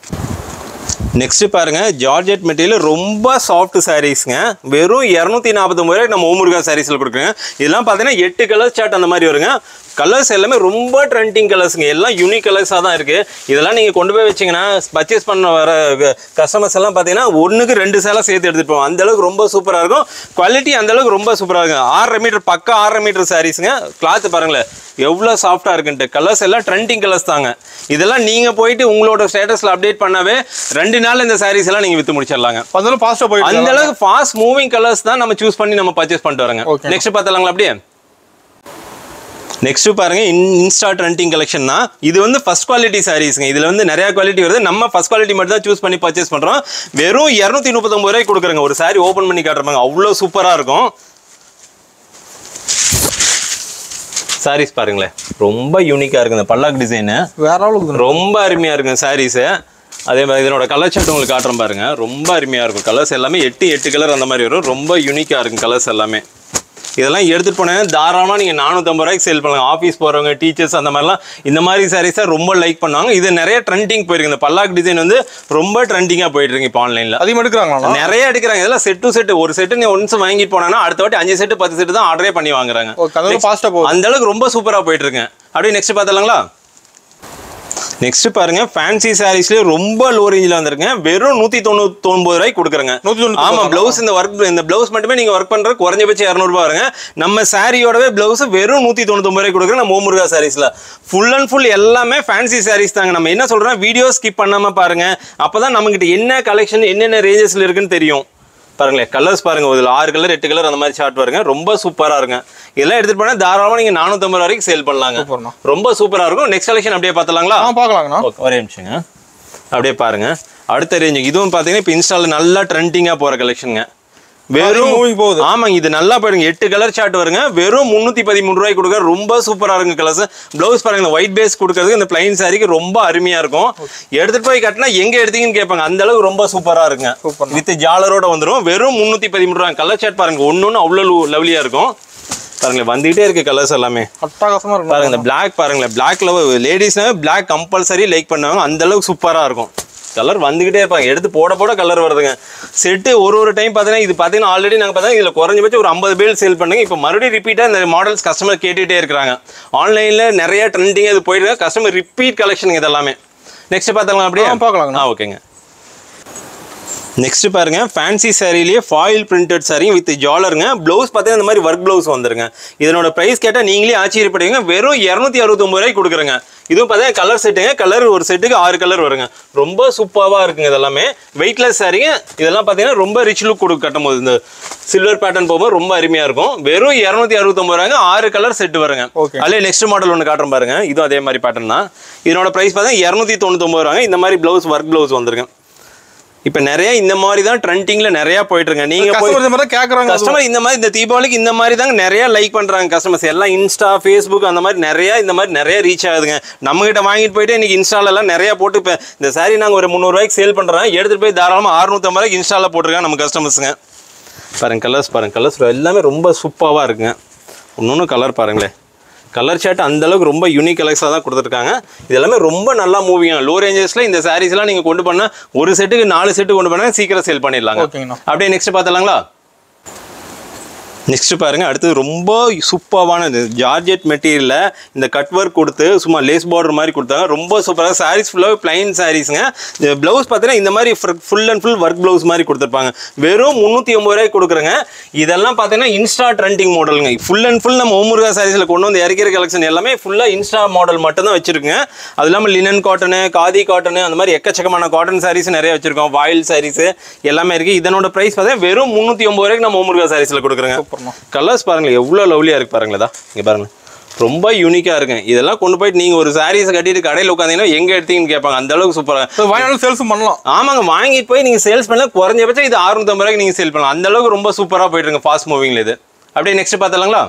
நெக்ஸ்ட் பாருங்க ஜார்ஜெட் மெட்டீரியல் ரொம்ப சாஃப்ட் சாரீஸ்ங்க வெறும் இரநூத்தி நாற்பத்தொம்பது ரூபாய்க்கு நம்ம ஓமுருகா சாரீஸ்ல கொடுக்குறேங்க இதெல்லாம் பார்த்தீங்கன்னா எட்டு கலர் சார்ட் அந்த மாதிரி வருங்க கலர்ஸ் எல்லாமே ரொம்ப ட்ரெண்டிங் கலர்ஸுங்க எல்லாம் யூனிக் கலர்ஸாக தான் இருக்கு இதெல்லாம் நீங்கள் கொண்டு போய் வச்சீங்கன்னா பர்ச்சேஸ் பண்ண வர கஸ்டமர்ஸ் எல்லாம் பார்த்தீங்கன்னா ஒன்றுக்கு ரெண்டு சேலை சேர்த்து எடுத்துட்டு போவோம் அந்த அளவுக்கு ரொம்ப சூப்பராக இருக்கும் குவாலிட்டி அந்த அளவுக்கு ரொம்ப சூப்பராக இருக்கும் ஆறரை மீட்டர் பக்கா ஆறரை மீட்டர் சாரீஸுங்க கிளாத் பாருங்களேன் எவ்வளோ சாஃப்டாக இருக்குன்ட்டு கலர்ஸ் எல்லாம் ட்ரெண்டிங் கலர்ஸ் தாங்க இதெல்லாம் நீங்கள் போயிட்டு உங்களோட ஸ்டேட்டஸில் அப்டேட் பண்ணாவே ரெண்டு நாள் இந்த சாரீஸ் எல்லாம் நீங்கள் விற்று முடிச்சிடலாங்க அதனால ஃபாஸ்டா போயிட்டு அந்த அளவுக்கு ஃபாஸ்ட் மூவிங் கலர்ஸ் தான் நம்ம சூஸ் பண்ணி நம்ம பர்ச்சேஸ் பண்ணிட்டு வரோங்க Okay. நெக்ஸ்ட் பார்த்தலாங்களா அப்படியே நெக்ஸ்ட் பாருங்க இன்ஸ்டா ட்ரெண்டிங் கலெக்ஷன் தான் இது வந்து ஃபர்ஸ்ட் குவாலிட்டி சாரீஸ்ங்க இதுல வந்து நிறைய குவாலிட்டி வருது நம்ம ஃபர்ஸ்ட் குவாலிட்டி மட்டும் தான் சூஸ் பண்ணி பர்ச்சேஸ் பண்றோம் வெறும் இரநூத்தி முப்பத்தொம்பது ரூபாய்க்கு கொடுக்குறேங்க ஒரு சாரி ஓப்பன் பண்ணி காட்டுறாங்க அவ்வளோ சூப்பரா இருக்கும் சாரீஸ் பாருங்களேன் ரொம்ப யூனிக்கா இருக்கு இந்த பல்லாக் டிசைனு வேற அளவுக்கு ரொம்ப அருமையா இருக்கும் சாரீஸு அதே மாதிரி இதனோட கலர் சார்ட் உங்களுக்கு காட்டுறேன் பாருங்க ரொம்ப அருமையா இருக்கும் கலர்ஸ் எல்லாமே எட்டு எட்டு கலர் அந்த மாதிரி வரும் ரொம்ப யூனிக்கா இருக்கும் கலர்ஸ் எல்லாமே இதெல்லாம் எடுத்துட்டு போனேன் தாராளமாக நீங்கள் நானூற்றம்பது ரூபாய்க்கு சேல் பண்ணலாம் ஆஃபீஸ் போகிறவங்க டீச்சர்ஸ் அந்த மாதிரிலாம் இந்த மாதிரி சாரீஸை ரொம்ப லைக் பண்ணுவாங்க இது நிறைய ட்ரெண்டிங் போயிருக்கு இந்த பல்லாக் டிசைன் வந்து ரொம்ப ட்ரெண்டிங்காக போயிட்டு இருக்கு இப்போ ஆன்லைனில் அதிகமாக எடுக்கிறாங்களா நிறைய எடுக்கிறாங்க இதெல்லாம் செட் டு செட் ஒரு செட்டு நீ ஒன்ஸ் வாங்கிட்டு போனா அடுத்த வாட்டி அஞ்சு செட்டு பத்து செட்டு தான் ஆர்டரே பண்ணி வாங்குறாங்க ஓகே அந்த ஃபாஸ்ட்டாக போகுது அந்த அளவுக்கு ரொம்ப சூப்பரா போயிட்டு இருக்கேன் அப்படியே நெக்ஸ்ட் பார்த்தலாங்களா நெக்ஸ்ட் பாருங்க ஃபேன்சி சாரீஸ்லயே ரொம்ப லோ ரேஞ்சில் வந்திருங்க வெறும் நூத்தி தொண்ணூத்தி ஒன்பது ரூபாய்க்கு கொடுக்குறேங்க நூற்றி தொண்ணூற்றி ஆமா பிளவுஸ் இந்த ஒர்க் இந்த பிளவுஸ் மட்டுமே நீங்க ஒர்க் பண்ற குறைஞ்சபட்சம் இரநூறுபா வருங்க நம்ம சாரியோடவே பிளவுஸ் வெறும் நூத்தி தொண்ணூத்தி ரூபாய் கொடுக்குறோம் நம்ம ஓமுருகா சாரீஸ்ல ஃபுல் அண்ட் ஃபுல் எல்லாமே ஃபேன்சி சாரீஸ் தாங்க நம்ம என்ன சொல்றோம் வீடியோ ஸ்கிப் பண்ணாம பாருங்க அப்பதான் நம்மகிட்ட என்ன கலெக்ஷன் என்னென்ன ரேஞ்சஸ்ல இருக்குன்னு தெரியும் பாருங்களேன் கலர்ஸ் பாருங்க இதுல ஆறு கலர் எட்டு கலர் அந்த மாதிரி ஷார்ட் வருங்க ரொம்ப சூப்பரா இருங்க இதெல்லாம் எடுத்துட்டு போனா தாராளமா நீங்க நானூத்தம்பது வரைக்கும் சேல் பண்ணலாங்க சூப்பர்ண்ணா ரொம்ப சூப்பரா இருக்கும் நெக்ஸ்ட் கலெக்ஷன் அப்படியே பார்த்தலாங்களா ஆ பார்க்கலாங்கண்ணா ஓகே ஒரே நிமிஷங்க அப்படியே பாருங்க அடுத்த ரேஞ்சு இதுவும் பார்த்தீங்கன்னா இப்போ இன்ஸ்டால நல்லா ட்ரெண்டிங்காக போகிற கலெக்ஷனுங்க வெறும் மூவிங் போகுது ஆமாங்க இது நல்லா போயிடுங்க எட்டு கலர் ஷார்ட் வருங்க வெறும் முந்நூற்றி பதிமூணு ரூபாய்க்கு கொடுக்க ரொம்ப சூப்பராக இருக்கும் கலர்ஸ் ப்ளவுஸ் பாருங்க இந்த ஒயிட் பேஸ் கொடுக்கறதுக்கு இந்த பிளைன் சாரிக்கு ரொம்ப அருமையாக இருக்கும் எடுத்துட்டு போய் கட்டினா எங்கே எடுத்தீங்கன்னு கேட்பாங்க அந்த அளவுக்கு ரொம்ப சூப்பராக இருக்குங்க சூப்பர்ண்ணா. வித் ஜாலரோட வந்துடும் வெறும் முந்நூற்றி பதிமூணு ரூபாய் கலர் ஷார்ட் பாருங்க ஒன்று ஒன்று அவ்வளோ லவ்லியாக இருக்கும் பாருங்க வந்துகிட்டே இருக்கு கலர்ஸ் எல்லாமே அட்டகாசமாக இருக்கும் பாருங்க இந்த பிளாக் பாருங்களேன் பிளாக்ல லேடிஸ்னா பிளாக் கம்பல்சரி லைக் பண்ணுவாங்க அந்த அளவுக்கு சூப்பரா இருக்கும் கலர் வந்துகிட்டே இருப்பாங்க எடுத்து போட போட கலர் வருதுங்க செட்டு ஒரு ஒரு டைம் பார்த்தீங்கன்னா இது பார்த்தீங்கன்னா ஆல்ரெடி நாங்கள் பார்த்தீங்கன்னா இதில் குறைஞ்சபட்சம் ஒரு ஐம்பது பேர் சேல் பண்ணுங்க இப்போ மறுபடியும் ரிப்பீட்டாக இந்த மாடல்ஸ் கஸ்டமர் கேட்டுகிட்டே இருக்கிறாங்க ஆன்லைனில் நிறைய ட்ரெண்டிங் இது போயிட்டு கஸ்டமர் ரிப்பீட் கலெக்ஷன் இது எல்லாமே நெக்ஸ்ட் பார்த்தாங்களா அப்படியே ஆ பார்க்கலாங்கண்ணா ஆ ஓகேங்க நெக்ஸ்ட் பாருங்க ஃபேன்சி சாரிலேயே ஃபாயில் பிரிண்டட் சாரி வித் ஜாலருங்க ப்ளவுஸ் பார்த்தீங்கன்னா இந்த மாதிரி ஒர்க் ப்ளவுஸ் வந்துருங்க இதனோட ப்ரைஸ் கேட்டால் நீங்களே ஆச்சரியப்படுவீங்க வெறும் இரநூத்தி அறுபத்தொம்பது ரூபாய்க்கு கொடுக்குறேங்க இதுவும் பார்த்தீங்கன்னா கலர் செட்டுங்க கலர் ஒரு செட்டுக்கு ஆறு கலர் வருங்க ரொம்ப சூப்பராக இருக்குங்க இதெல்லாமே வெயிட்லெஸ் சாரிங்க இதெல்லாம் பார்த்தீங்கன்னா ரொம்ப ரிச் லுக் கொடுக்க கட்டும் போது இந்த சில்வர் பேட்டர்ன் போகும்போது ரொம்ப அருமையாக இருக்கும் வெறும் இரநூத்தி அறுபத்தொம்பது ரூபாங்க ஆறு கலர் செட்டு வருங்க Okay. அதிலே நெக்ஸ்ட் மாடல் ஒன்று காட்டுறேன் பாருங்க இதுவும் அதே மாதிரி பேட்டர்ன் தான் இதனோட ப்ரைஸ் பார்த்தீங்கன்னா இரநூத்தி தொண்ணூத்தொம்பது ரூபாங்க இந்த மாதிரி ப்ளவுஸ் ஒர்க் ப்ளவுஸ் வந்துருங்க இப்போ நிறைய இந்த மாதிரி தான் ட்ரெண்டிங்ல நிறைய போயிட்டு இருங்க நீங்க போய் கஸ்டமர் இந்த மாதிரி தான் கேட்குறாங்க கஸ்டமர் இந்த மாதிரி இந்த தீபாவளிக்கு இந்த மாதிரி தாங்க நிறைய லைக் பண்றாங்க கஸ்டமர்ஸ் எல்லாம் இன்ஸ்டா ஃபேஸ்புக் அந்த மாதிரி நிறைய இந்த மாதிரி நிறைய ரீச் ஆகுதுங்க நம்ம கிட்ட வாங்கிட்டு போயிட்டு இன்னைக்கு இன்ஸ்டால எல்லாம் நிறைய போட்டு இப்போ இந்த சாரி நாங்க ஒரு முந்நூறுவாய்க்கு சேல் பண்றோம் எடுத்துட்டு போய் தாராளமா அறுநூத்தம்பது ரூபாய்க்கு இன்ஸ்டால போட்டிருக்காங்க நம்ம கஸ்டமர்ஸுங்க பாருங்க கலர்ஸ் பாருங்க கலர்ஸ் எல்லாமே ரொம்ப சூப்பராக இருக்குங்க இன்னொன்று கலர் பாருங்களேன் கலர் ஷர்ட் அந்த அளவுக்கு ரொம்ப யூனிக் கலர்ஸாக தான் கொடுத்துருக்காங்க இது எல்லாமே ரொம்ப நல்லா மூவிங் லோ ரேஞ்சஸ்ல இந்த sarees எல்லாம் நீங்கள் கொண்டு பண்ணால் ஒரு செட்டுக்கு நாலு செட்டு கொண்டு பண்ணால் சீக்கிரம் சேல் பண்ணிடலாங்க ஓகேங்கண்ணா அப்படியே நெக்ஸ்ட் பார்த்தலாங்களா நெக்ஸ்ட் பாருங்க அடுத்தது ரொம்ப சூப்பரான ஜார்ஜெட் மெட்டீரியல்ல இந்த கட் ஒர்க் கொடுத்து சும்மா லேஸ் பார்டர் மாதிரி கொடுத்தாங்க ரொம்ப சூப்பராக சாரீஸ் ஃபுல்லாகவே பிளைன் சாரீஸ்ங்க இந்த ப்ளவுஸ் பார்த்தீங்கன்னா இந்த மாதிரி full and full work blouse மாதிரி கொடுத்துருப்பாங்க வெறும் முந்நூற்றி ஐம்பது ரூபாய்க்கு கொடுக்குறேங்க இதெல்லாம் பார்த்தீங்கன்னா இன்ஸ்டா ட்ரெண்டிங் மாடலுங்க ஃபுல் அண்ட் ஃபுல் நம்ம ஓமுருகா சாரீஸில் கொண்டு வந்து இறக்கிற கலெக்ஷன் எல்லாமே ஃபுல்லாக இன்ஸ்டா மாடல் மட்டும் தான் வச்சிருக்குங்க அது இல்லாமல் லினன் காட்டனு காதி காட்டனு அந்த மாதிரி எக்கச்சக்கமான காட்டன் சாரீஸ் நிறைய வச்சிருக்கோம் வாயில் சாரீஸ் எல்லாமே இருக்கு இதனோட பிரைஸ் பார்த்தீங்கன்னா வெறும் முந்நூற்றி ஐம்பது ரூபாய்க்கு நம்ம ஓமுருகா சாரீஸில் கொடுக்குறோங்க சூப்பர்ண்ணா கலர்ஸ் பாருங்களேன் எவ்வளோ லவ்லியாக இருக்கு பாருங்களேதா இங்கே பாருங்க ரொம்ப யூனிக்காக இருக்குங்க இதெல்லாம் கொண்டு போயிட்டு நீங்கள் ஒரு சாரீஸ் கட்டிட்டு கடையில் உட்காந்தீங்கன்னா எங்கே எடுத்தீங்கன்னு கேட்பாங்க அந்த அளவுக்கு சூப்பராக ஸோ வாங்கினாலும் சேல்ஸும் பண்ணலாம் ஆமாங்க வாங்கிட்டு போய் நீங்கள் சேல்ஸ் பண்ணலாம் குறைஞ்சபட்சம் இது அறுநூத்தம்பது ரூபாய்க்கு நீங்கள் சேல் பண்ணலாம் அந்த அளவுக்கு ரொம்ப சூப்பராக போயிட்டு இருக்கு ஃபாஸ்ட் மூவிங்ல இது அப்படியே நெக்ஸ்ட் பார்த்தலாங்களா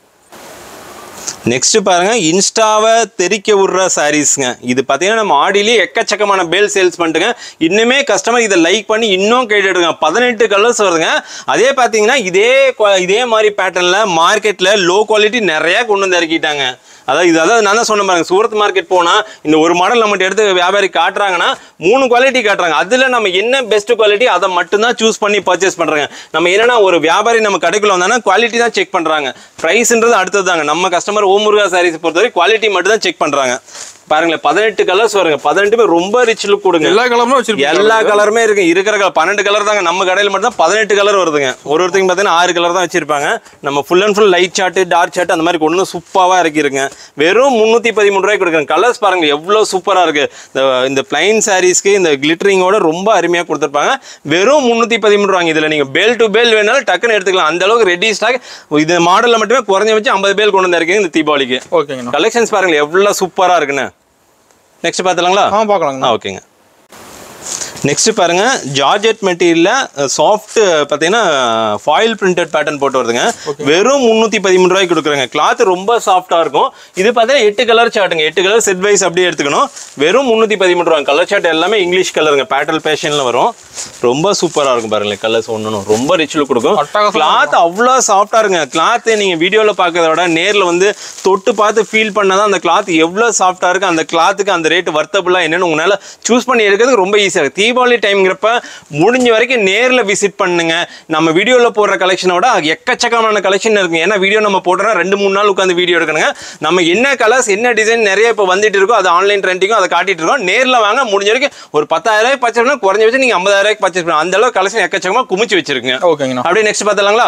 நெக்ஸ்ட் பாருங்க இன்ஸ்டாவை தெறிக்க விடுற சாரீஸ்ங்க இது பார்த்தீங்கன்னா நம்ம ஆடிலேயே எக்கச்சக்கமான பேல் சேல்ஸ் பண்ணிட்டுங்க இன்னுமே கஸ்டமர் இதை லைக் பண்ணி இன்னும் கேட்டுடுங்க பதினெட்டு கலர்ஸ் வருதுங்க அதே பார்த்தீங்கன்னா இதே qua- இதே மாதிரி பேட்டர்னில் மார்க்கெட்டில் லோ குவாலிட்டி நிறையா கொண்டு வந்து இறக்கிட்டாங்க அதாவது இது அதாவது நான் தான் சொன்ன பாருங்க சூரத் மார்க்கெட் போனால் இந்த ஒரு மாடல் நம்மகிட்ட எடுத்து வியாபாரி காட்டுறாங்கன்னா மூணு குவாலிட்டி காட்டுறாங்க அதில் நம்ம என்ன பெஸ்ட் குவாலிட்டி அதை மட்டும்தான் சூஸ் பண்ணி பர்ச்சேஸ் பண்ணுறாங்க நம்ம என்னன்னா ஒரு வியாபாரி நம்ம கடைக்குள்ள வந்தாங்கன்னா குவாலிட்டி தான் செக் பண்ணுறாங்க ப்ரைஸ்ன்றது அடுத்தது தாங்க நம்ம கஸ்டமர் ஓமுருகா சாரீஸ் பொறுத்தவரை குவாலிட்டி மட்டும் தான் செக் பண்ணுறாங்க பாருங்களேன் பதினெட்டு கலர்ஸ் வருங்க பதினெட்டுமே ரொம்ப ரிச் லுக் கொடுங்க எல்லா கலருமே வச்சிருக்கீங்க எல்லா கலருமே இருக்கு இருக்கிற கலர் பன்னெண்டு கலர் தாங்க நம்ம கடையில் மட்டும் தான் பதினெட்டு கலர் வருதுங்க ஒரு ஒருத்தங்க பார்த்தீங்கன்னா ஆறு கலர் தான் வச்சிருப்பாங்க நம்ம full and full light chart dark chart அந்த மாதிரி கொண்டு வந்து சூப்பராக இறக்கிருங்க வெறும் முந்நூற்றி பதிமூணு ரூபாய்க்கு கொடுக்குறேன் கலர்ஸ் பாருங்க எவ்வளோ சூப்பராக இருக்கு இந்த இந்த பிளைன் சாரீஸ்க்கு இந்த கிளிட்டரிங்கோட ரொம்ப அருமையாக கொடுத்துருப்பாங்க வெறும் முந்நூற்றி பதிமூணு ரூபாங்க இதில் நீங்கள் பேல் டு பேல் வேணாலும் டக்குன்னு எடுத்துக்கலாம் அந்த அளவுக்கு ரெடி ஸ்டாக் இது மாடலில் மட்டுமே குறைஞ்சபட்சம் ஐம்பது பேல் கொண்டு வந்து இறக்கிங்க இந்த தீபாவளிக்கு ஓகேங்கண்ணா கலெக்ஷன்ஸ் பாருங்க எவ்வளோ சூப்பராக இருக்குன்னு நெக்ஸ்ட் பார்த்துலாங்களா ஆ பார்க்கலாங்கண்ணா ஆ ஓகேங்க நெக்ஸ்ட் பாருங்க ஜார்ஜெட் மெட்டீரியல்ல சாஃப்ட் பார்த்தீங்கன்னா ஃபாயில் பிரிண்டட் பேட்டர்ன் போட்டு வருதுங்க வெறும் முந்நூற்றி பதிமூணு ரூபாய்க்கு கொடுக்குறாங்க கிளாத் ரொம்ப சாஃப்டாக இருக்கும் இது பார்த்தீங்கன்னா எட்டு கலர் சார்ட்டுங்க எட்டு கலர் செட் வைஸ் அப்படியே எடுத்துக்கணும் வெறும் முந்நூற்றி பதிமூணு ரூபா கலர் சார்ட் எல்லாமே இங்கிலீஷ் கலருங்க பேட்டல் பேஷனில் வரும் ரொம்ப சூப்பராக இருக்கும் பாருங்களேன் கலர்ஸ் ஒன்று ரொம்ப ரிச் லுக் கொடுக்கும் அட்டகாசமா கிளாத் அவ்வளோ சாஃப்டாக இருங்க கிளாத் நீங்கள் வீடியோவில் பார்க்கறத விட நேரில் வந்து தொட்டு பார்த்து ஃபீல் பண்ணாதான் அந்த கிளாத் எவ்வளோ சாஃப்டாக இருக்கு அந்த கிளாத்துக்கு அந்த ரேட் வர்த்தபுளாக என்னன்னு உங்களால் சூஸ் பண்ணி எடுக்கிறதுக்கு ரொம்ப ஈஸியாக இருக்குது தீபாவளி டைம்ங்கிறப்ப முடிஞ்ச வரைக்கும் நேரில் விசிட் பண்ணுங்க நம்ம வீடியோவில் போடுற கலெக்ஷனை விட எக்கச்சக்கமான கலெக்ஷன் இருக்குங்க ஏன்னா வீடியோ நம்ம போடுறோம் ரெண்டு மூணு நாள் உட்காந்து வீடியோ எடுக்கணுங்க நம்ம என்ன கலர்ஸ் என்ன டிசைன் நிறைய இப்போ வந்துட்டு இருக்கோ அது ஆன்லைன் ட்ரெண்டிங்கோ அதை காட்டிட்டு இருக்கோம் நேரில் வாங்க முடிஞ்ச வரைக்கும் ஒரு பத்தாயிரம் ரூபாய் பர்ச்சேஸ் பண்ணா குறைஞ்ச வச்சு நீங்கள் ஐம்பதாயிரம் ரூபாய்க்கு பர்ச்சேஸ் பண்ணலாம் அந்த அளவுக்கு கலெக்ஷன் எக்கச்சக்கமாக குமிச்சு வச்சிருக்குங்க ஓகேங்கண்ணா அப்படியே நெக்ஸ்ட் பார்த்தலாங்களா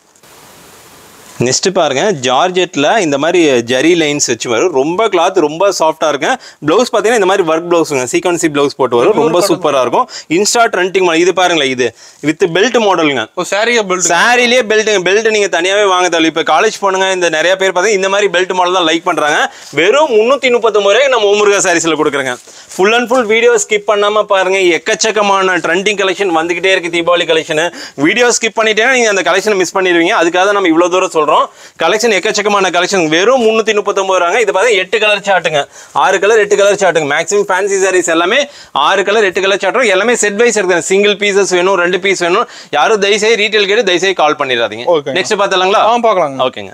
நெக்ஸ்ட் பாருங்க ஜார்ஜெட்ல இந்த மாதிரி ஜரி லைன்ஸ் வச்சு வரும் ரொம்ப கிளாத் ரொம்ப சாஃப்டா இருக்கு ப்ளவுஸ் பார்த்தீங்கன்னா இந்த மாதிரி ஒர்க் ப்ளவுஸுங்க சீக்வன்சி ப்ளவுஸ் போட்டு வரும் ரொம்ப சூப்பரா இருக்கும் இன்ஸ்டா ட்ரெண்டிங் இது பாருங்களேன் இது வித் பெல்ட் மாடலுங்க ஓ சாரியா பெல்ட் சாரிலேயே பெல்ட்டுங்க பெல்ட் நீங்க தனியாவே வாங்க தேவை இப்போ காலேஜ் போனுங்க இந்த நிறைய பேர் பார்த்தீங்கன்னா இந்த மாதிரி பெல்ட் மாடல் தான் லைக் பண்றாங்க வெறும் முந்நூற்றி முப்பத்தொம்பது ரூபாய்க்கு நம்ம ஓமுருகா சாரீஸ்ல கொடுக்குறேங்க full and full video skip பண்ணாம பாருங்க எக்கச்சக்கமான ட்ரெண்டிங் கலெக்ஷன் வந்துகிட்டே இருக்கு தீபாவளி கலெக்ஷன் வீடியோ ஸ்கிப் பண்ணிட்டேன்னா நீங்க அந்த கலெக்ஷனை மிஸ் பண்ணிடுவீங்க அதுக்காக தான் நம்ம இவ்வளவு தூரம் சொல்றோம் கலெக்ஷன் எக்கச்சக்கமான கலெக்ஷன் வெறும் முந்நூற்றி முப்பத்தொம்பது ரூபாங்க இது பார்த்தீங்கன்னா எட்டு கலர் சார்ட்டுங்க ஆறு கலர் எட்டு கலர் சார்ட்டுங்க மேக்ஸிமம் ஃபேன்சி சாரீஸ் எல்லாமே ஆறு கலர் எட்டு கலர் சார்ட்டும் எல்லாமே செட் வைஸ் இருக்குது சிங்கிள் பீசஸ் வேணும் ரெண்டு பீஸ் வேணும் யாரும் தயவுசெய்து ரீட்டைல் கேட்டு தயவுசெய்து கால் பண்ணிடாதீங்க Okay. நெக்ஸ்ட் பார்த்தலாங்களா ஆ பார்க்கலாங்க ஓகேங்க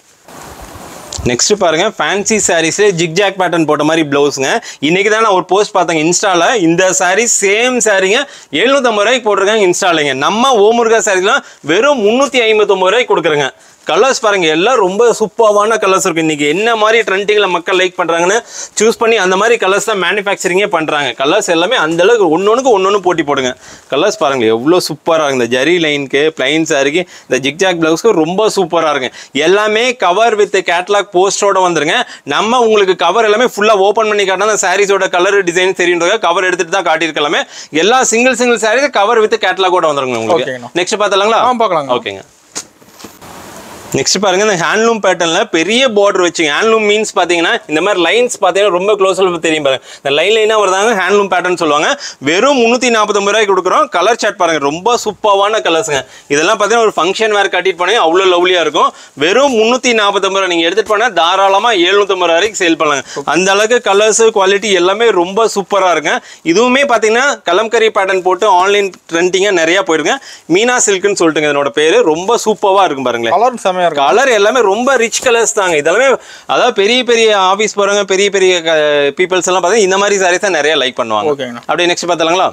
நெக்ஸ்ட் பாருங்க ஃபேன்சி சாரீஸ்ல ஜிக்ஜாக் பேட்டர்ன் போட்ட மாதிரி பிளவுஸ்ங்க இன்னைக்கு தான் நான் ஒரு போஸ்ட் பார்த்தேங்க இன்ஸ்டால இந்த சாரீ சேம் சாரீங்க எழுநூத்தம்பது ரூபாய்க்கு போட்டிருக்காங்க இன்ஸ்டாலிங்க நம்ம ஓமுருகா சாரீலாம் வெறும் முந்நூற்றி ஐம்பத்தொம்பது ரூபாய்க்கு கொடுக்குறேங்க கலர்ஸ் பாருங்க எல்லாம் ரொம்ப சூப்பரான கலர்ஸ் இருக்கு இன்னைக்கு என்ன மாதிரி ட்ரெண்டிங்ல மக்கள் லைக் பண்றாங்கன்னு சூஸ் பண்ணி அந்த மாதிரி கலர்ஸ் தான் மேனுஃபேக்சரிங்கே பண்றாங்க கலர்ஸ் எல்லாமே அந்த அளவுக்கு ஒன்னொன்னுக்கு ஒன்னொன்னு போட்டி போடுங்க கலர்ஸ் பாருங்க எவ்வளோ சூப்பராக இருக்கு இந்த ஜரி லைனுக்கு பிளைன் சாரிக்கு இந்த ஜிக்ஜாக் பிளவுஸ்க்கு ரொம்ப சூப்பராக இருக்கு எல்லாமே கவர் வித் கேட்லாக் போஸ்டரோட வந்துருங்க நம்ம உங்களுக்கு கவர் எல்லாமே ஃபுல்லாக ஓப்பன் பண்ணி காட்டினா அந்த சாரீஸோட கலர் டிசைன் தெரியுன்றத கவர் எடுத்துட்டு தான் காட்டியிருக்கலாமே எல்லா single single saris cover with கேட்லாகோட வந்துருங்க உங்களுக்கு ஓகேங்கண்ணா. நெக்ஸ்ட் பார்த்தலாங்களா ஆ பார்க்கலாங்க ஓகேங்க நெக்ஸ்ட் பாருங்க இந்த ஹேண்ட்லூம் பேட்டர்ன்ல பெரிய பார்டர் வச்சுங்க ஹேண்ட்லூம் மீன்ஸ் பாத்தீங்கன்னா இந்த மாதிரி லைன்ஸ் பாத்தீங்கன்னா ரொம்ப க்ளோஸ்ல தெரியும் பாருங்க இந்த லைன் லைனா வருதாங்க ஹேண்ட்லூம் பேட்டர்ன் சொல்லுவாங்க வெறும் முந்நூற்றி நாற்பத்தொம்பது ரூபாய்க்கு கொடுக்குறோம் கலர் சார்ட் பாருங்க ரொம்ப சூப்பரான கலர்ஸுங்க இதெல்லாம் பார்த்தீங்கன்னா ஒரு ஃபங்க்ஷன் வேர் கட்டிட்டு போனீங்க அவ்வளோ லவ்லியா இருக்கும் வெறும் முந்நூற்றி நாற்பத்தொம்பது ரூபா நீங்க எடுத்துட்டு போனா தாராளமா எழுநூத்தம்பது ரூபா வரைக்கும் சேல் பண்ணலாங்க அந்த அளவுக்கு கலர்ஸ் குவாலிட்டி எல்லாமே ரொம்ப சூப்பரா இருக்கு இதுவுமே பாத்தீங்கன்னா கலம்கரி பேட்டர்ன் போட்டு ஆன்லைன் ட்ரெண்டிங்காக நிறைய போயிருங்க மீனா சில்க்னு சொல்லிட்டுங்க இதனோட பேரு ரொம்ப சூப்பராக இருக்கும் பாருங்களேன் கலர் செமையா இருக்கு கலர் எல்லாமே ரொம்ப ரிச் கலர்ஸ் தாங்க இதெல்லாமே அதாவது பெரிய பெரிய ஆபீஸ் போறவங்க பெரிய பெரிய பீப்புள்ஸ் எல்லாம் பார்த்தீங்கன்னா இந்த மாதிரி சாரீஸ் தான் நிறைய லைக் பண்ணுவாங்க ஓகேங்கண்ணா அப்படியே நெக்ஸ்ட் பார்த்தலாங்களா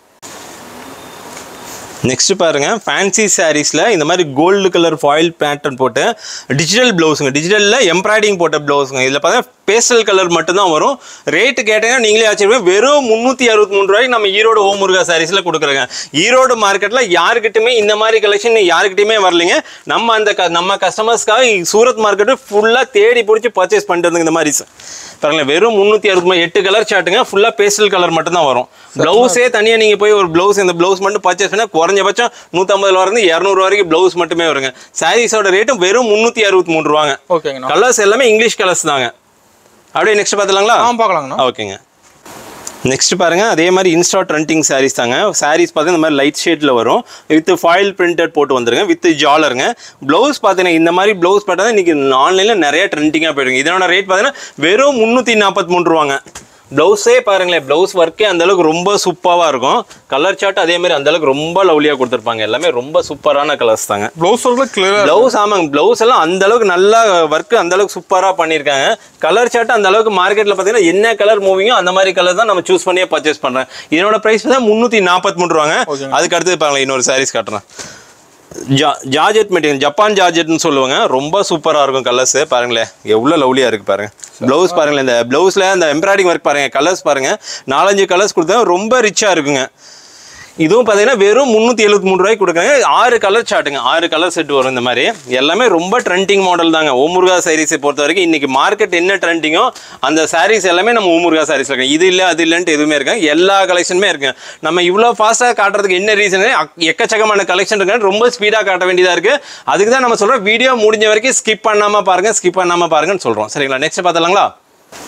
நெக்ஸ்ட் பாருங்க ஃபேன்சி சாரீஸ்ல இந்த மாதிரி கோல்டு கலர் ஃபாயில் பேட்டர்ன் போட்டு டிஜிட்டல் பிளவுஸுங்க டிஜிட்டல்ல எம்ப்ராய்டிங் போட்ட பிளவுஸுங்க இதில் பார்த்தா பேஸ்டல் கலர் மட்டும்தான் வரும் ரேட்டு கேட்டீங்கன்னா நீங்களே ஆச்சரியம் வெறும் முந்நூற்றி அறுபத்தி மூணு ரூபாய்க்கு நம்ம ஈரோடு ஓம் முருகா சாரீஸ்ல கொடுக்குறோங்க ஈரோடு மார்க்கெட்ல யாருக்கிட்டுமே இந்த மாதிரி கலெக்ஷன் யாருக்கிட்டையுமே வரலைங்க நம்ம அந்த க- நம்ம கஸ்டமர்ஸ்க்காக சூரத் மார்க்கெட்டு ஃபுல்லாக தேடி பிடிச்சி பர்ச்சேஸ் பண்ணிட்டு இந்த மாதிரி பாருங்களேன் வெறும் முந்நூற்றி அறுபது எட்டு கலர் சார்ட்டுங்க ஃபுல்லாக பேஸ்டல் கலர் மட்டும்தான் வரும் ப்ளவுஸே தனியாக நீங்கள் போய் ஒரு ப்ளவுஸ் இந்த ப்ளவுஸ் மட்டும் பர்ச்சேஸ் பண்ணால் குறைஞ்சபட்சம் நூற்றம்பது இருந்து இரநூறு வரைக்கும் ப்ளவுஸ் மட்டுமே வருங்க சாரீஸோட ரேட்டும் வெறும் முந்நூற்றி அறுபத்தி மூணு ரூபாங்க ஓகேங்கண்ணா கலர்ஸ் எல்லாமே இங்கிலீஷ் கலர்ஸ் தாங்க அப்படியே நெக்ஸ்ட் பார்த்துலாங்களா ஆ பார்க்கலாங்கண்ணா ஓகேங்க நெக்ஸ்ட் பாருங்க அதே மாதிரி இன்ஸ்டா ட்ரெண்டிங் சாரீஸ் தாங்க சாரீஸ் பார்த்தீங்கன்னா இந்த மாதிரி லைட் ஷேட்ல வரும் வித் ஃபாயில் பிரிண்டட் போட்டு வந்துருங்க வித் ஜாலருங்க ப்ளவுஸ் பார்த்தீங்கன்னா இந்த மாதிரி ப்ளவுஸ் பார்த்தா இன்னைக்கு ஆன்லைனில் நிறைய ட்ரெண்டிங்காக போயிடுங்க இதனோட ரேட் பார்த்தீங்கன்னா வெறும் முந்நூற்றி நாற்பத்தி மூணு ரூபாங்க ப்ளவுஸே பாருங்களேன் ப்ளவுஸ் ஒர்க்கே அந்த அளவுக்கு ரொம்ப சூப்பராக இருக்கும் கலர் சார்ட் அதே மாதிரி அந்த அளவுக்கு ரொம்ப லவ்லியாக கொடுத்துருப்பாங்க எல்லாமே ரொம்ப சூப்பரான கலர்ஸ் தாங்க ப்ளவுஸ் ஒர்க்கில் கிளியர் ப்ளவுஸ் ஆமாங்க ப்ளவுஸ் எல்லாம் அந்த அளவுக்கு நல்லா ஒர்க் அந்த அளவுக்கு சூப்பரா பண்ணியிருக்காங்க கலர் சார்ட் அந்த அளவுக்கு மார்க்கெட்ல பார்த்தீங்கன்னா என்ன கலர் மூவிங்கோ அந்த மாதிரி கலர் தான் நம்ம சூஸ் பண்ணியே பர்ச்சேஸ் பண்றேன் இதனோட பிரைஸ் தான் முந்நூற்றி நாற்பத்தி மூணு ரூபாங்க Okay. அதுக்கு அடுத்து பாருங்களேன் இன்னொரு சாரீஸ் காட்டுறேன் ஜா ஜார்ஜெட் மெட்டீரியல் ஜப்பான் ஜார்ஜெட்னு சொல்லுவாங்க ரொம்ப சூப்பராக இருக்கும் கலர்ஸ் பாருங்களேன் எவ்வளோ லவ்லியாக இருக்குது பாருங்க ப்ளவுஸ் பாருங்களேன் இந்த ப்ளவுஸில் அந்த எம்ப்ராய்டிங் ஒர்க் பாருங்க கலர்ஸ் பாருங்க நாலஞ்சு கலர்ஸ் கொடுத்தா ரொம்ப ரிச்சாக இருக்குங்க இதுவும் பார்த்தீங்கன்னா வெறும் முந்நூற்றி எழுபத்தி மூணு ரூபாய்க்கு கொடுக்குறாங்க ஆறு கலர் சார்ட்டுங்க ஆறு கலர் செட் வரும் இந்த மாதிரி எல்லாமே ரொம்ப ட்ரெண்டிங் மாடல் தாங்க ஓமுருகா சாரீஸை பொறுத்த வரைக்கும் இன்னைக்கு மார்க்கெட் என்ன ட்ரெண்டிங்கோ அந்த சாரீஸ் எல்லாமே நம்ம ஓமுருகா சாரீஸ் இருக்கு இது இல்லை அது இல்லைன்ட்டு எதுவுமே இருக்காங்க எல்லா கலெக்ஷனுமே இருக்கு நம்ம இவ்வளோ ஃபாஸ்ட்டாக காட்டுறதுக்கு என்ன ரீசன் எக்கச்சக்கமான கலெக்ஷன் இருக்கு ரொம்ப ஸ்பீடாக காட்ட வேண்டியதாக இருக்கு அதுக்கு தான் நம்ம சொல்கிறோம் வீடியோ முடிஞ்ச வரைக்கும் ஸ்கிப் பண்ணாமல் பாருங்க ஸ்கிப் பண்ணாமல் பாருங்கன்னு சொல்கிறோம் சரிங்களா நெக்ஸ்ட் பார்த்தலாங்களா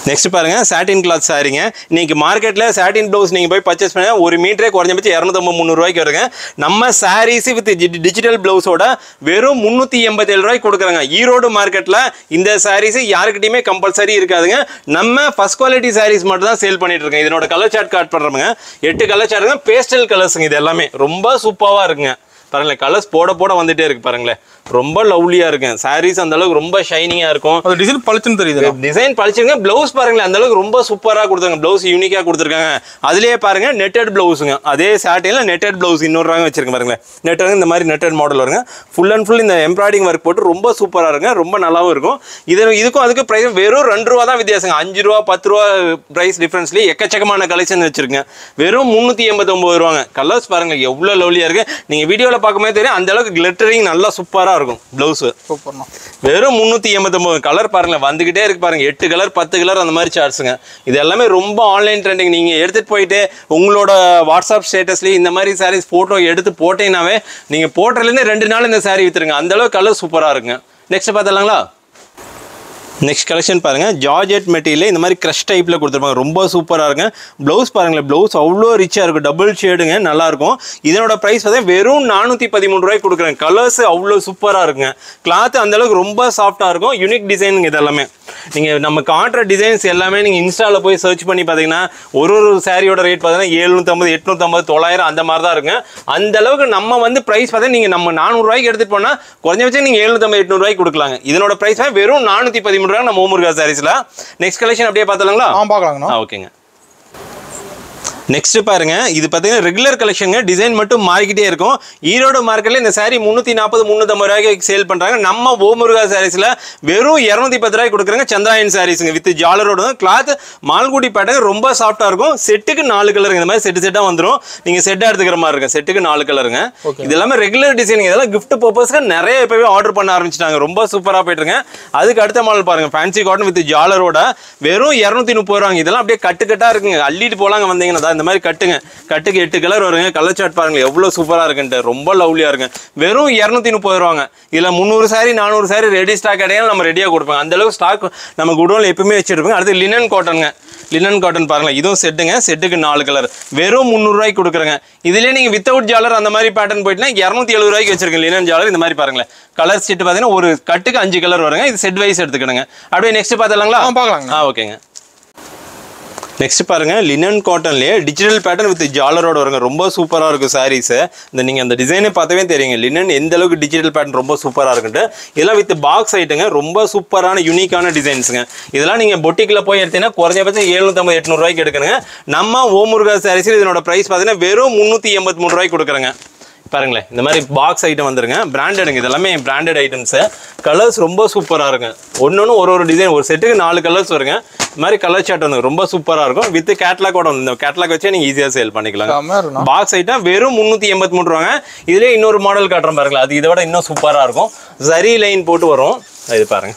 நெக்ஸ்ட் பாருங்க சாட்டின் கிளாத் சாரிங்க இன்னைக்கு மார்க்கெட்ல சாட்டின் ப்ளவுஸ் நீங்க போய் பர்ச்சேஸ் பண்ண ஒரு மீட்டரே குறைஞ்சபட்சம் இரநூத்தம்பது முந்நூறுவாய்க்கு வருங்க நம்ம சாரீஸ் வித் டிஜிட்டல் பிளவுஸோட வெறும் முந்நூற்றி எண்பத்தேழு ரூபாய்க்கு கொடுக்குறாங்க ஈரோடு மார்க்கெட்ல இந்த சாரீஸ் யாருக்கிட்டையுமே கம்பல்சரி இருக்காதுங்க நம்ம ஃபர்ஸ்ட் குவாலிட்டி சாரீஸ் மட்டும் தான் சேல் பண்ணிட்டு இருக்கோம் இதனோட கலர் சார்ட் கார்ட் பண்றோமுங்க எட்டு கலர் சார்ட்டுங்க பேஸ்டல் கலர்ஸுங்க இது எல்லாமே ரொம்ப சூப்பராக இருக்குங்க பாருங்களேன் கலர்ஸ் போட போட வந்துட்டே இருக்கு பாருங்களேன் ரொம்ப லவ்லியா இருக்கு சாரீஸ் அந்த அளவுக்கு ரொம்ப ஷைனிங்கா இருக்கும் அது டிசைன் பளிச்சுன்னு தெரியுது டிசைன் பழிச்சிருங்க ப்ளவுஸ் பாருங்களேன் அந்த அளவுக்கு ரொம்ப சூப்பரா கொடுத்தாங்க ப்ளவுஸ் யூனிக்கா கொடுத்துருக்காங்க அதுலயே பாருங்க நெட்டட் ப்ளவுஸுங்க அதே சாட்டையில நெட்டட் ப்ளவுஸ் இன்னொரு ரகம் வச்சிருங்க பாருங்களேன் நெட்டட் இந்த மாதிரி நெட்டட் மாடல் வருங்க ஃபுல் அண்ட் ஃபுல் இந்த எம்ப்ராய்டிங் ஒர்க் போட்டு ரொம்ப சூப்பரா இருக்குங்க ரொம்ப நல்லாவும் இருக்கும் இது இதுக்கும் அதுக்கு பிரைஸ் வெறும் ரெண்டு ரூபா தான் வித்தியாசங்க அஞ்சு ரூபா பத்து ரூபா பிரைஸ் டிஃபரன்ஸ்லயே எக்கச்சக்கமான கலெக்ஷன் வச்சிருக்கேன் வெறும் முந்நூற்றி எண்பத்தொம்பது ரூபாங்க கலர்ஸ் பாருங்க எவ்வளோ லவ்லியா இருக்கு நீங்க வீடியோவில் பார்க்கும்போது தெரியும் அந்த அளவுக்கு கிளிட்டரிங் நல்லா சூப்பரா இருக்கும் ப்ளவுஸ் சூப்பர்ண்ணா வெறும் முந்நூற்றி எண்பத்தொம்பது கலர் பாருங்களேன் வந்துகிட்டே இருக்கு பாருங்க எட்டு கலர் பத்து கலர் அந்த மாதிரி சார்ட்ஸுங்க இது எல்லாமே ரொம்ப ஆன்லைன் ட்ரெண்டிங் நீங்கள் எடுத்துகிட்டு போயிட்டு உங்களோட வாட்ஸ்அப் ஸ்டேட்டஸ்லேயே இந்த மாதிரி சாரீஸ் ஃபோட்டோ எடுத்து போட்டீங்கன்னாவே நீங்கள் போட்டதுலேருந்து ரெண்டு நாள் இந்த saree விற்றுருங்க அந்த அளவுக்கு கலர் சூப்பராக இருக்குங்க நெக்ஸ்ட் பார்த்துலாங்களா நெக்ஸ்ட் கலெக்ஷன் பாருங்க ஜார்ஜெட் மெட்டீரியல் இந்த மாதிரி க்ரஷ் டைப்பில் கொடுத்துருப்பாங்க ரொம்ப சூப்பராக இருக்குங்க ப்ளவுஸ் பாருங்களேன் ப்ளவுஸ் அவ்வளோ ரிச்சாக இருக்கும் டபுள் ஷேடுங்க நல்லா இருக்கும் இதனோட ப்ரைஸ் வந்து வெறும் நானூற்றி பதிமூணு ரூபாய்க்கு கொடுக்குறேன் கலர்ஸ் அவ்வளோ சூப்பராக இருக்குங்க கிளாத் அந்த அளவுக்கு ரொம்ப சாஃப்டாக இருக்கும் யூனிக் டிசைனுங்க இது எல்லாமே நீங்கள் நம்ம காட்டுற டிசைன்ஸ் எல்லாமே நீங்கள் இன்ஸ்டாவில் போய் சர்ச் பண்ணி பார்த்தீங்கன்னா ஒரு ஒரு சாரியோட ரேட் பார்த்தீங்கன்னா எழுநூற்றம்பது எட்நூற்றம்பது தொள்ளாயிரம் அந்த மாதிரி தான் இருக்குங்க அந்த அளவுக்கு நம்ம வந்து ப்ரைஸ் பார்த்தீங்கன்னா நீங்கள் நம்ம நானூறுரூவாய்க்கு எடுத்துகிட்டு போனால் குறைஞ்சபட்சம் நீங்கள் எழுநூற்றம்பது எட்நூறுவாய்க்கு கொடுக்கலாங்க இதனோட ப்ரைஸ் வெறும் நானூற்றி பதிமூணு ரூபா நம்ம ஓமுருகா சாரீஸில் நெக்ஸ்ட் கலெக்ஷன் அப்படியே பார்த்துலாங்களா ஆ பார்க்கலாங்கண்ணா ஆ ஓகேங்க நெக்ஸ்ட் பாருங்க இது பார்த்தீங்கன்னா ரெகுலர் கலெக்ஷனுங்க டிசைன் மட்டும் மாறிக்கிட்டே இருக்கும் ஈரோடு மார்க்கெட்ல இந்த saree முந்நூற்றி நாற்பது முந்நூற்றம்பது ரூபாய்க்கு சேல் பண்ணுறாங்க நம்ம ஓமுருகா சாரீஸில் வெறும் இரநூத்தி பத்து ரூபாய்க்கு கொடுக்குறாங்க சந்திராயன் சாரீஸுங்க வித் ஜாலரோட கிளாத் மால்குடி பேட்டர்ன் ரொம்ப சாஃப்டாக இருக்கும் செட்டுக்கு நாலு கலருங்க இந்த மாதிரி செட்டு செட்டாக வந்துடும் நீங்கள் செட்டாக எடுத்துக்கிற மாதிரி இருக்கும் செட்டுக்கு நாலு கலருங்க இது எல்லாமே ரெகுலர் டிசைன் இதெல்லாம் gift பர்பஸ்க்கு நிறைய இப்போவே ஆர்டர் பண்ண ஆரம்பிச்சிட்டாங்க ரொம்ப சூப்பராக போயிட்டுருங்க அதுக்கு அடுத்த மாடல் பாருங்க ஃபேன்சி காட்டன் வித் ஜாலரோட வெறும் இரநூத்தி முப்பது ரூபாங்க இதெல்லாம் அப்படியே கட்டு கட்டா இருக்குங்க அள்ளிட்டு போலாங்க வந்தீங்கன்னா தான் இந்த மாதிரி கட்டுங்க கட்டுக்கு எட்டு கலர் வருங்க கலர் சாட் பாருங்க எவ்வளோ சூப்பராக இருக்குன்ட்டு ரொம்ப லவ்லியாக இருக்கு வெறும் இரநூத்தி முப்பது ரூபாங்க இதில் முந்நூறு சாரி நானூறு சாரி ரெடி ஸ்டாக் கிடையாது நம்ம ரெடியாக கொடுப்பாங்க அந்த அளவுக்கு ஸ்டாக் நம்ம குடோனில் எப்பவுமே வச்சிருப்போங்க அடுத்து லினன் காட்டனுங்க லினன் காட்டன் பாருங்களேன் இதுவும் செட்டுங்க செட்டுக்கு நாலு கலர் வெறும் முந்நூறுரூவாய்க்கு கொடுக்குறேங்க இதுலேயே நீங்கள் வித்தவுட் ஜாலர் அந்த மாதிரி பேட்டர்ன் போயிட்டுனா இரநூத்தி எழுபது ரூபாய்க்கு வச்சிருக்கேன் லினன் ஜாலர் இந்த மாதிரி பாருங்களேன் கலர் செட் பார்த்தீங்கன்னா ஒரு கட்டுக்கு அஞ்சு கலர் வருங்க இது செட் வைஸ் எடுத்துக்கணுங்க அப்படியே நெக்ஸ்ட் பார்த்துலாங்களா ஆ பார்க்கலாங்க ஆ ஓகேங்க நெக்ஸ்ட் பாருங்க லினன் காட்டன்லயே டிஜிட்டல் பேட்டர்ன் வித் ஜாலரோட வருங்க ரொம்ப சூப்பராக இருக்கும் சாரீஸ் இந்த நீங்க அந்த டிசைனை பார்த்தவே தெரியுங்க லினன் எந்த அளவுக்கு டிஜிட்டல் பேட்டர்ன் ரொம்ப சூப்பராக இருக்குன்ட்டு இதெல்லாம் வித் பாக்ஸ் ஐட்டுங்க ரொம்ப சூப்பரான யூனிக்கான டிசைன்ஸுங்க இதெல்லாம் நீங்க பொட்டிக்கில் போய் எடுத்தீங்கன்னா குறைஞ்சபட்சம் எழுநூத்தம்பது எட்நூறுவாய்க்கு எடுக்கணுங்க நம்ம ஓமுருகா சாரீஸில் இதனோட ப்ரைஸ் பார்த்தீங்கன்னா வெறும் முந்நூற்றி எண்பத்தி மூணு ரூபாய்க்கு கொடுக்குறேங்க பாருங்களேன் இந்த மாதிரி பாக்ஸ் ஐட்டம் வந்துருங்க பிராண்டடுங்க இது எல்லாமே பிராண்டட் ஐட்டம்ஸு கலர்ஸ் ரொம்ப சூப்பராக இருக்கும் ஒன்று ஒரு ஒரு டிசைன் ஒரு செட்டுக்கு நாலு கலர்ஸ் வருங்க இந்த மாதிரி கலர் சார்ட் வந்து ரொம்ப சூப்பராக இருக்கும் வித் கேட்லாக் வந்து இந்த கேட்லாக் வச்சே நீங்கள் ஈஸியாக சேல் பண்ணிக்கலாம் செம்மையா இருக்குண்ணா பாக்ஸ் ஐட்டம் வெறும் முந்நூற்றி எண்பத்தி மூணு ரூபாங்க இதுலேயே இன்னொரு மாடல் காட்டுறோம் பாருங்களேன் அது இதை விட இன்னும் சூப்பராக இருக்கும் ஜரி லைன் போட்டு வரும் இது பாருங்க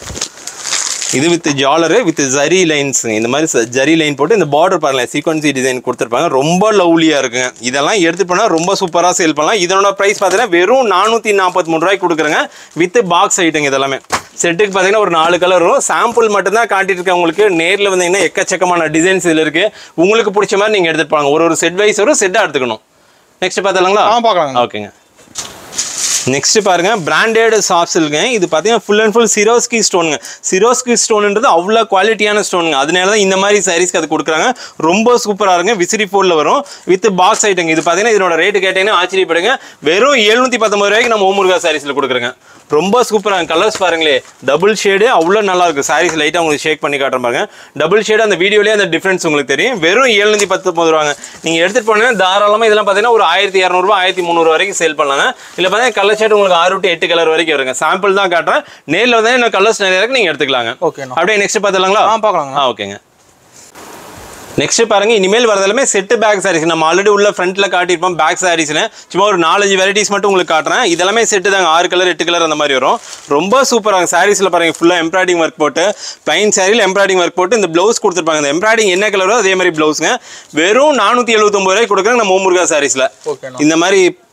இது வித் ஜாலரு வித் ஜரி லைன்ஸ் இந்த மாதிரி ச- ஜரி லைன் போட்டு இந்த பார்டர் பாருங்களேன் சீக்வன்சி டிசைன் கொடுத்துருப்பாங்க ரொம்ப லவ்லியா இருக்குங்க இதெல்லாம் எடுத்து போனா ரொம்ப சூப்பராக சேல் பண்ணலாம் இதனோட ப்ரைஸ் பார்த்தீங்கன்னா வெறும் நானூற்றி நாற்பத்தி மூணு ரூபாய்க்கு கொடுக்குறேங்க வித் பாக்ஸ் ஐட்டங்க இதெல்லாமே செட்டுக்கு பார்த்தீங்கன்னா ஒரு நாலு கலர் வரும் சாம்பிள் மட்டும்தான் காட்டிட்டு இருக்கேன் உங்களுக்கு நேரில் வந்தீங்கன்னா எக்கச்சக்கமான டிசைன்ஸ் இதில் இருக்கு உங்களுக்கு பிடிச்ச மாதிரி நீங்கள் எடுத்துட்டு போங்க ஒரு ஒரு செட் வைஸ் வரும் செட்டாக எடுத்துக்கணும் நெக்ஸ்ட் பார்த்தலாங்களா ஆ பார்க்கலாங்க ஓகேங்க நெக்ஸ்ட் பாருங்க பிராண்டட் சாஃப்ட் சில்குங்க இது பார்த்தீங்கன்னா ஃபுல் அண்ட் ஃபுல் சிரோஸ்கி ஸ்டோனுங்க சிரோஸ்கி ஸ்டோன்ன்றது அவ்வளோ குவாலிட்டியான ஸ்டோனுங்க அதனால தான் இந்த மாதிரி சாரீஸ்க்கு அது கொடுக்குறாங்க ரொம்ப சூப்பராக இருக்குங்க விசிறி ஃபோல்டில் வரும் வித் பாக்ஸ் ஐட்டங்க இது பார்த்தீங்கன்னா இதனோட ரேட்டு கேட்டீங்கன்னா ஆச்சரியப்படுங்க வெறும் எழுநூற்றி பத்தொம்பது ரூபாய்க்கு நம்ம ஓமுருகா சாரீஸில் கொடுக்குறோங்க ரொம்ப சூப்பராக கலர்ஸ் பாருங்களே டபுள் ஷேடு அவ்வளோ நல்லா இருக்கும் சாரீஸ் லைட்டாக உங்களுக்கு ஷேக் பண்ணி காட்டுறேன் பாருங்க டபுள் ஷேடு அந்த வீடியோலேயே அந்த டிஃப்ரென்ஸ் உங்களுக்கு தெரியும் வெறும் எழுநூற்றி பத்தொம்பது ரூபாங்க நீங்கள் எடுத்துகிட்டு போனீங்கன்னா தாராளமாக இதெல்லாம் பார்த்தீங்கன்னா ஒரு ஆயிரத்தி இரநூறுபா ஆயிரத்தி முந்நூறு வரைக்கும் சேல் பண்ணலாங்க இல்லை பார்த்தீங்கன்னா கலர் ஷேட் உங்களுக்கு ஆறு டு எட்டு கலர் வரைக்கும் வருங்க சாம்பிள் தான் காட்டுறேன் நேரில் வந்து இன்னும் கலர்ஸ் நிறைய இருக்கு நீங்கள் எடுத்துக்கலாங்க ஓகேண்ணா அப்படியே நெக்ஸ்ட் பார்த்துலாங்களா ஆ பார்க்கலாங்க ஆ ஓகேங்க நெக்ஸ்ட் பாருங்க இனிமேல் வரதெல்லாமே செட்டு பேக் சாரீஸ் நம்ம ஆல்ரெடி உள்ள ஃப்ரண்ட்ல காட்டியிருப்போம் பேக் சாரீஸ்னு சும்மா ஒரு நாலஞ்சு வெரைட்டிஸ் மட்டும் உங்களுக்கு காட்டுறேன் இதெல்லாமே செட்டு தாங்க ஆறு கலர் எட்டு கலர் அந்த மாதிரி வரும் ரொம்ப சூப்பராக சாரீஸ்ல பாருங்க ஃபுல்லாக எம்ப்ராய்டிஙங் ஒர்க் போட்டு பிளைன் சாரியில் எம்ப்ராய்டிங் ஒர்க் போட்டு இந்த ப்ளவுஸ் கொடுத்துருப்பாங்க இந்த எம்ப்ராய்டிங் என்ன கலரோ அதே மாதிரி ப்ளவுஸுங்க வெறும் நானூற்றி எழுபத்தொம்பது ரூபாய்க்கு கொடுக்குறாங்க நம்ம ஓமுருகா சாரீஸ்ல ஓகேண்ணா இந்த மாதிரி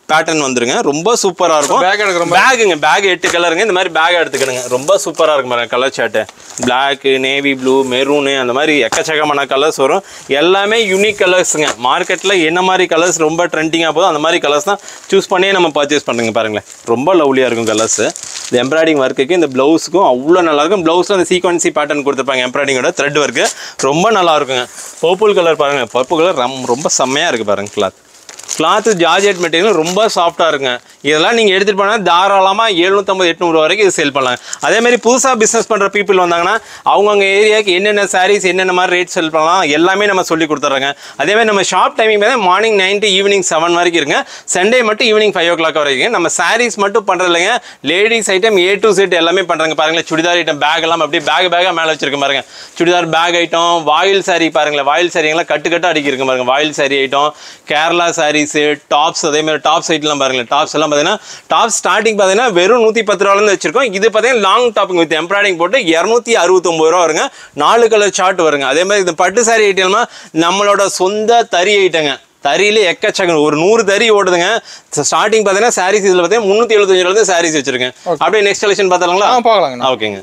பேட்டர்ன் வந்துருங்க ரொம்ப சூப்பரா இருக்கும் பேக் எடுக்கிற பேக்குங்க பேக் எட்டு கலருங்க இந்த மாதிரி பேக் எடுத்துக்கணுங்க ரொம்ப சூப்பரா இருக்கும் பாருங்க colour chart Black navy blue maroon அந்த மாதிரி எக்கச்சக்கமான கலர்ஸ் வரும் எல்லாமே யூனிக் கலர்ஸுங்க மார்க்கெட்டில் என்ன மாதிரி கலர்ஸ் ரொம்ப ட்ரெண்டிங்காக போதும் அந்த மாதிரி கலர்ஸ் தான் சூஸ் பண்ணியே நம்ம பர்ச்சேஸ் பண்ணுங்க பாருங்களேன் ரொம்ப லவ்லியாக இருக்கும் கலர்ஸ் இந்த எம்ப்ராய்டிங் ஒர்க்குக்கு இந்த ப்ளவுஸுக்கும் அவ்வளோ நல்லா இருக்கும் ப்ளவுஸில் அந்த சீக்வன்சி பேட்டர்ன் கொடுத்துருப்பாங்க எம்ப்ராய்டிங்கோட த்ரெட் ஒர்க்கு ரொம்ப நல்லா இருக்குங்க பர்பிள் கலர் பாருங்க பர்பிள் கலர் ரொம்ப செம்மையாக இருக்குது பாருங்க கிளாத் கிளாத்து ஜார்ஜெட் மெட்டீரியல் ரொம்ப சாஃப்டாக இருக்குங்க இதெல்லாம் நீங்கள் எடுத்துகிட்டு போனால் தாராளமாக எழுநூற்றம்பது எட்நூறு வரைக்கும் இது சேல் பண்ணலாம் அதே மாதிரி புதுசாக பிஸ்னஸ் பண்ணுற பீப்புள் வந்தாங்கன்னா அவங்கவுங்க ஏரியாவுக்கு என்னென்ன சாரீஸ் என்னென்ன மாதிரி ரேட் செல் பண்ணலாம் எல்லாமே நம்ம சொல்லி கொடுத்துட்றோங்க அதே மாதிரி நம்ம ஷாப் டைமிங் பார்த்தா morning nine to evening seven வரைக்கும் இருங்க சண்டே மட்டும் ஈவினிங் ஃபைவ் ஓ கிளாக் வரைக்கும் நம்ம சாரீஸ் மட்டும் பண்ணுறது இல்லைங்க ladies item A to Z எல்லாமே பண்ணுறாங்க பாருங்களேன் சுடிதார் ஐட்டம் பேக் எல்லாம் அப்படியே பேக் பேக்காக மேலே வச்சிருக்க பாருங்க churidar pack item voile saree பாருங்களேன் வாயில் சாரிங்கெல்லாம் கட்டு கட்டு அடிக்கிருக்கு பாருங்க voile saree item Kerala saris tops அதே மாதிரி டாப்ஸ் ஐட்டம்லாம் பாருங்களேன் டாப்ஸ் எல்லாம் பார்த்தீங்கன்னா டாப் ஸ்டார்டிங் பார்த்தீங்கன்னா வெறும் நூற்றி பத்து ரூபாலேருந்து வச்சிருக்கோம் இது பார்த்தீங்கன்னா லாங் டாப்பிங் வித் எம்ப்ராய்டிங் போட்டு இரநூத்தி அறுபத்தொம்பது ரூபா வருங்க நாலு கலர் சார்ட் வருங்க அதே மாதிரி இந்த பட்டு சாரி ஐட்டம்லாம் நம்மளோட சொந்த தறி ஐட்டங்க தறியிலே எக்கச்சக்கம் ஒரு நூறு தறி ஓடுதுங்க ஸ்டார்டிங் பார்த்தீங்கன்னா சாரீஸ் இதில் பார்த்தீங்கன்னா முந்நூற்றி எழுபத்தஞ்சு ரூபா சாரீஸ் வச்சிருக்கேன் அப்படியே நெக்ஸ்ட் கலெக்ஷன் பார்த்தாங்களா ஆ பார்க்கலாங்கண்ணா ஓகேங்க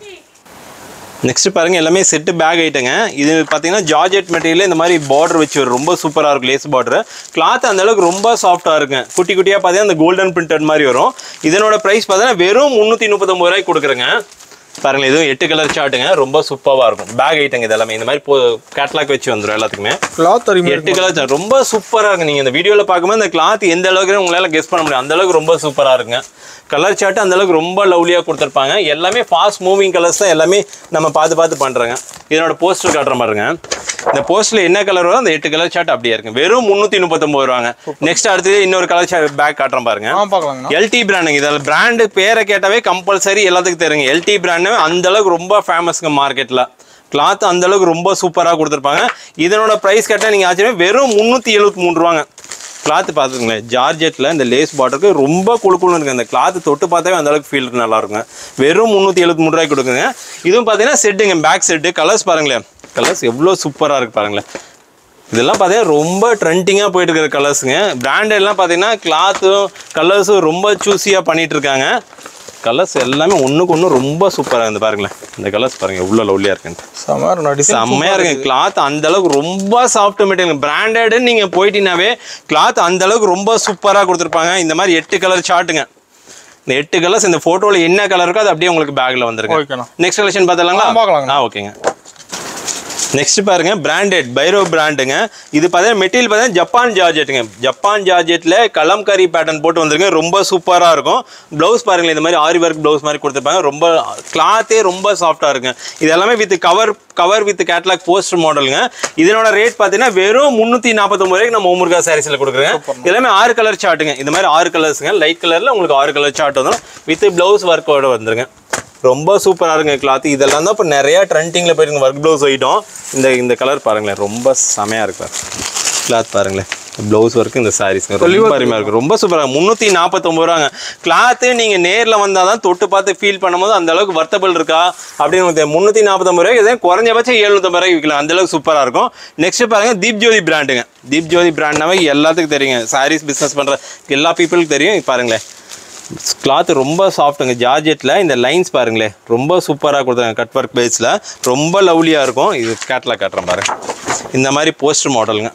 நெக்ஸ்ட் பாருங்க எல்லாமே செட்டு பேக் ஐட்டங்க இது பார்த்தீங்கன்னா ஜார்ஜெட் மெட்டீரியல் இந்த மாதிரி பார்டர் வச்சு வரும் ரொம்ப சூப்பராக இருக்கும் லேஸ் பார்டர் கிளாத் அந்த அளவுக்கு ரொம்ப சாஃப்டாக இருக்குங்க குட்டி குட்டியாக பார்த்தீங்கன்னா அந்த கோல்டன் பிரிண்டட் மாதிரி வரும் இதனோட ப்ரைஸ் பார்த்தீங்கன்னா வெறும் முந்நூற்றி முப்பத்தொம்பது ரூபாய்க்கு கொடுக்குறேங்க பாருங்க இதுவும் எட்டு கலர் சார்ட்டுங்க ரொம்ப சூப்பராக இருக்கும் பேக் ஐட்டங்க இது எல்லாமே இந்த மாதிரி போ கேட்லாக் வச்சு வந்துடும் எல்லாத்துக்குமே கிளாத் அறிமுகம் எட்டு கலர் சார்ட் ரொம்ப சூப்பராக இருக்கு நீங்கள் இந்த வீடியோவில் பார்க்கும்போது இந்த கிளாத் எந்த அளவுக்கு உங்களால் கெஸ் பண்ண முடியும் அந்த அளவுக்கு ரொம்ப சூப்பராக இருக்குங்க கலர் சார்ட் அந்த அளவுக்கு ரொம்ப லவ்லியாக கொடுத்துருப்பாங்க எல்லாமே ஃபாஸ்ட் மூவிங் கலர்ஸ் தான் எல்லாமே நம்ம பார்த்து பார்த்து பண்ணுறோங்க இதனோட போஸ்டர் காட்டுற பாருங்க இந்த போஸ்டரில் என்ன கலர் வரும் அந்த எட்டு கலர் சார்ட் அப்படியே இருக்கு வெறும் முந்நூற்றி முப்பத்தொம்பது ரூபாங்க நெக்ஸ்ட் அடுத்து இன்னொரு கலர் சார்ட் பேக் காட்டுறேன் பாருங்க ஆ பார்க்கலாங்கண்ணா எல்டி பிராண்டுங்க இதில் பிராண்டு பேரை கேட்டாவே கம்பல்சரி எல்லாத்துக்கும் தெரியுங்க எல்டி பிராண்டு அந்த அளவுக்கு ரொம்ப ஃபேமஸ்ங்க மார்க்கெட்டில் கிளாத் அந்த அளவுக்கு ரொம்ப சூப்பராக கொடுத்துருப்பாங்க இதனோட ப்ரைஸ் கேட்டால் நீங்கள் ஆச்சரியம் வெறும் முந்நூற்றி எழுபத்தி மூணு ரூபாங்க கிளாத் பார்த்துக்கோங்களேன் ஜார்ஜெட்டில் இந்த லேஸ் பார்டருக்கு ரொம்ப குழு குழுன்னு இருக்கு அந்த கிளாத் தொட்டு பார்த்தாவே அந்த அளவுக்கு ஃபீல் நல்லா இருக்குங்க வெறும் முந்நூற்றி எழுபத்தி மூணு ரூபாய்க்கு கொடுக்குங்க இதுவும் பார்த்தீங்கன்னா செட்டுங்க பேக் செட்டு கலர்ஸ் பாருங்களேன் கலர்ஸ் எவ்வளோ சூப்பராக இருக்கு பாருங்களேன் இதெல்லாம் பார்த்தீங்கன்னா ரொம்ப ட்ரெண்டிங்காக போயிட்டு இருக்கிற கலர்ஸுங்க பிராண்டட்லாம் பார்த்தீங்கன்னா கிளாத்தும் கலர்ஸும் ரொம்ப சூஸியாக பண்ணிட்டு இருக்காங்க கலர்ஸ் எல்லாமே ஒன்றுக்கு ஒன்று ரொம்ப சூப்பராக இருந்து பாருங்களேன் இந்த கலர்ஸ் பாருங்க எவ்வளோ லவ்லியாக இருக்குன்ட்டு செம்ம டிசைன் செம்மையா இருக்கு கிளாத் அந்த அளவுக்கு ரொம்ப சாஃப்ட் மெட்டீரியல் பிராண்டட் நீங்க போயிட்டீங்கன்னாவே கிளாத் அந்த அளவுக்கு ரொம்ப சூப்பரா கொடுத்துருப்பாங்க இந்த மாதிரி எட்டு கலர் சார்ட்டுங்க இந்த எட்டு கலர்ஸ் இந்த போட்டோல என்ன கலர் இருக்கோ அது அப்படியே உங்களுக்கு பேக்ல வந்துருங்க ஓகேண்ணா நெக்ஸ்ட் கலெக்ஷன் பார்த்தலாங்களா ஆ, பார்க்கலாங்க. ஆ ஓகேங்க நெக்ஸ்ட் பாருங்க பிராண்டட் பைரோ பிராண்டுங்க இது பார்த்தீங்கன்னா மெட்டீரியல் பார்த்தீங்கன்னா ஜப்பான் ஜார்ஜெட்டுங்க ஜப்பான் ஜார்ஜெட்டில் கலம்காரி பேட்டர்ன் போட்டு வந்திருங்க ரொம்ப சூப்பராக இருக்கும் ப்ளவுஸ் பாருங்களேன் இந்த மாதிரி ஆரி ஒர்க் ப்ளவுஸ் மாதிரி கொடுத்துருப்பாங்க ரொம்ப கிளாத்தே ரொம்ப சாஃப்டாக இருக்குங்க இது எல்லாமே with cover cover with catalogue poster மாடலுங்க இதனோட ரேட் பார்த்தீங்கன்னா வெறும் முந்நூற்றி நாற்பத்தொம்பது ரூபாய்க்கு நம்ம ஓமுருகா சாரீஸில் கொடுக்குறேங்க இது எல்லாமே ஆறு கலர் சார்ட்டுங்க இந்த மாதிரி ஆறு கலர்ஸுங்க லைட் கலரில் உங்களுக்கு ஆறு கலர் சார்ட் வந்துடும் வித் ப்ளவுஸ் ஒர்க்கோட வந்துருங்க ரொம்ப சூப்பராக இருக்குங்க கிளாத் இதெல்லாம் தான் இப்போ நிறையா ட்ரெண்டிங்கில் போயிருங்க ஒர்க் ப்ளவுஸ் ஐட்டம் இந்த இந்த கலர் பாருங்களேன் ரொம்ப செமையாக இருக்கு கிளாத் பாருங்களேன் ப்ளவுஸ் ஒர்க்கு இந்த சாரீஸ்ங்க ரொம்ப அருமையாக இருக்குது ரொம்ப சூப்பராக முந்நூற்றி நாற்பத்தொம்பது ரூபாங்க கிளாத்து நீங்கள் நேரில் வந்தால் தான் தொட்டு பார்த்து ஃபீல் பண்ணும்போது அந்த அளவுக்கு வர்த்தபிள் இருக்கா அப்படின்னு முந்நூற்றி நாற்பத்தொம்பது ரூபாய்க்கு இதே குறைஞ்சபட்சம் எழுநூத்தம்பது ரூபாய்க்கு விற்கலாம் அந்த அளவுக்கு சூப்பராக இருக்கும் நெக்ஸ்ட் பாருங்க தீப் ஜோதி பிராண்டுங்க தீப் ஜோதி பிராண்ட்னாவே எல்லாத்துக்கும் தெரியுங்க சாரீஸ் பிஸ்னஸ் பண்ணுற எல்லா பீப்புளுக்கும் தெரியும் இப்ப பாருங்களேன் கிளாத் ரொம்ப சாஃப்ட்டுங்க ஜார்ஜெட்டில் இந்த லைன்ஸ் பாருங்களேன் ரொம்ப சூப்பராக கொடுத்தாங்க கட் ஒர்க் பேஸில் ரொம்ப லவ்லியாக இருக்கும் இது கேட்லாக் காட்டுறேன் பாருங்க இந்த மாதிரி போஸ்டர் மாடலுங்க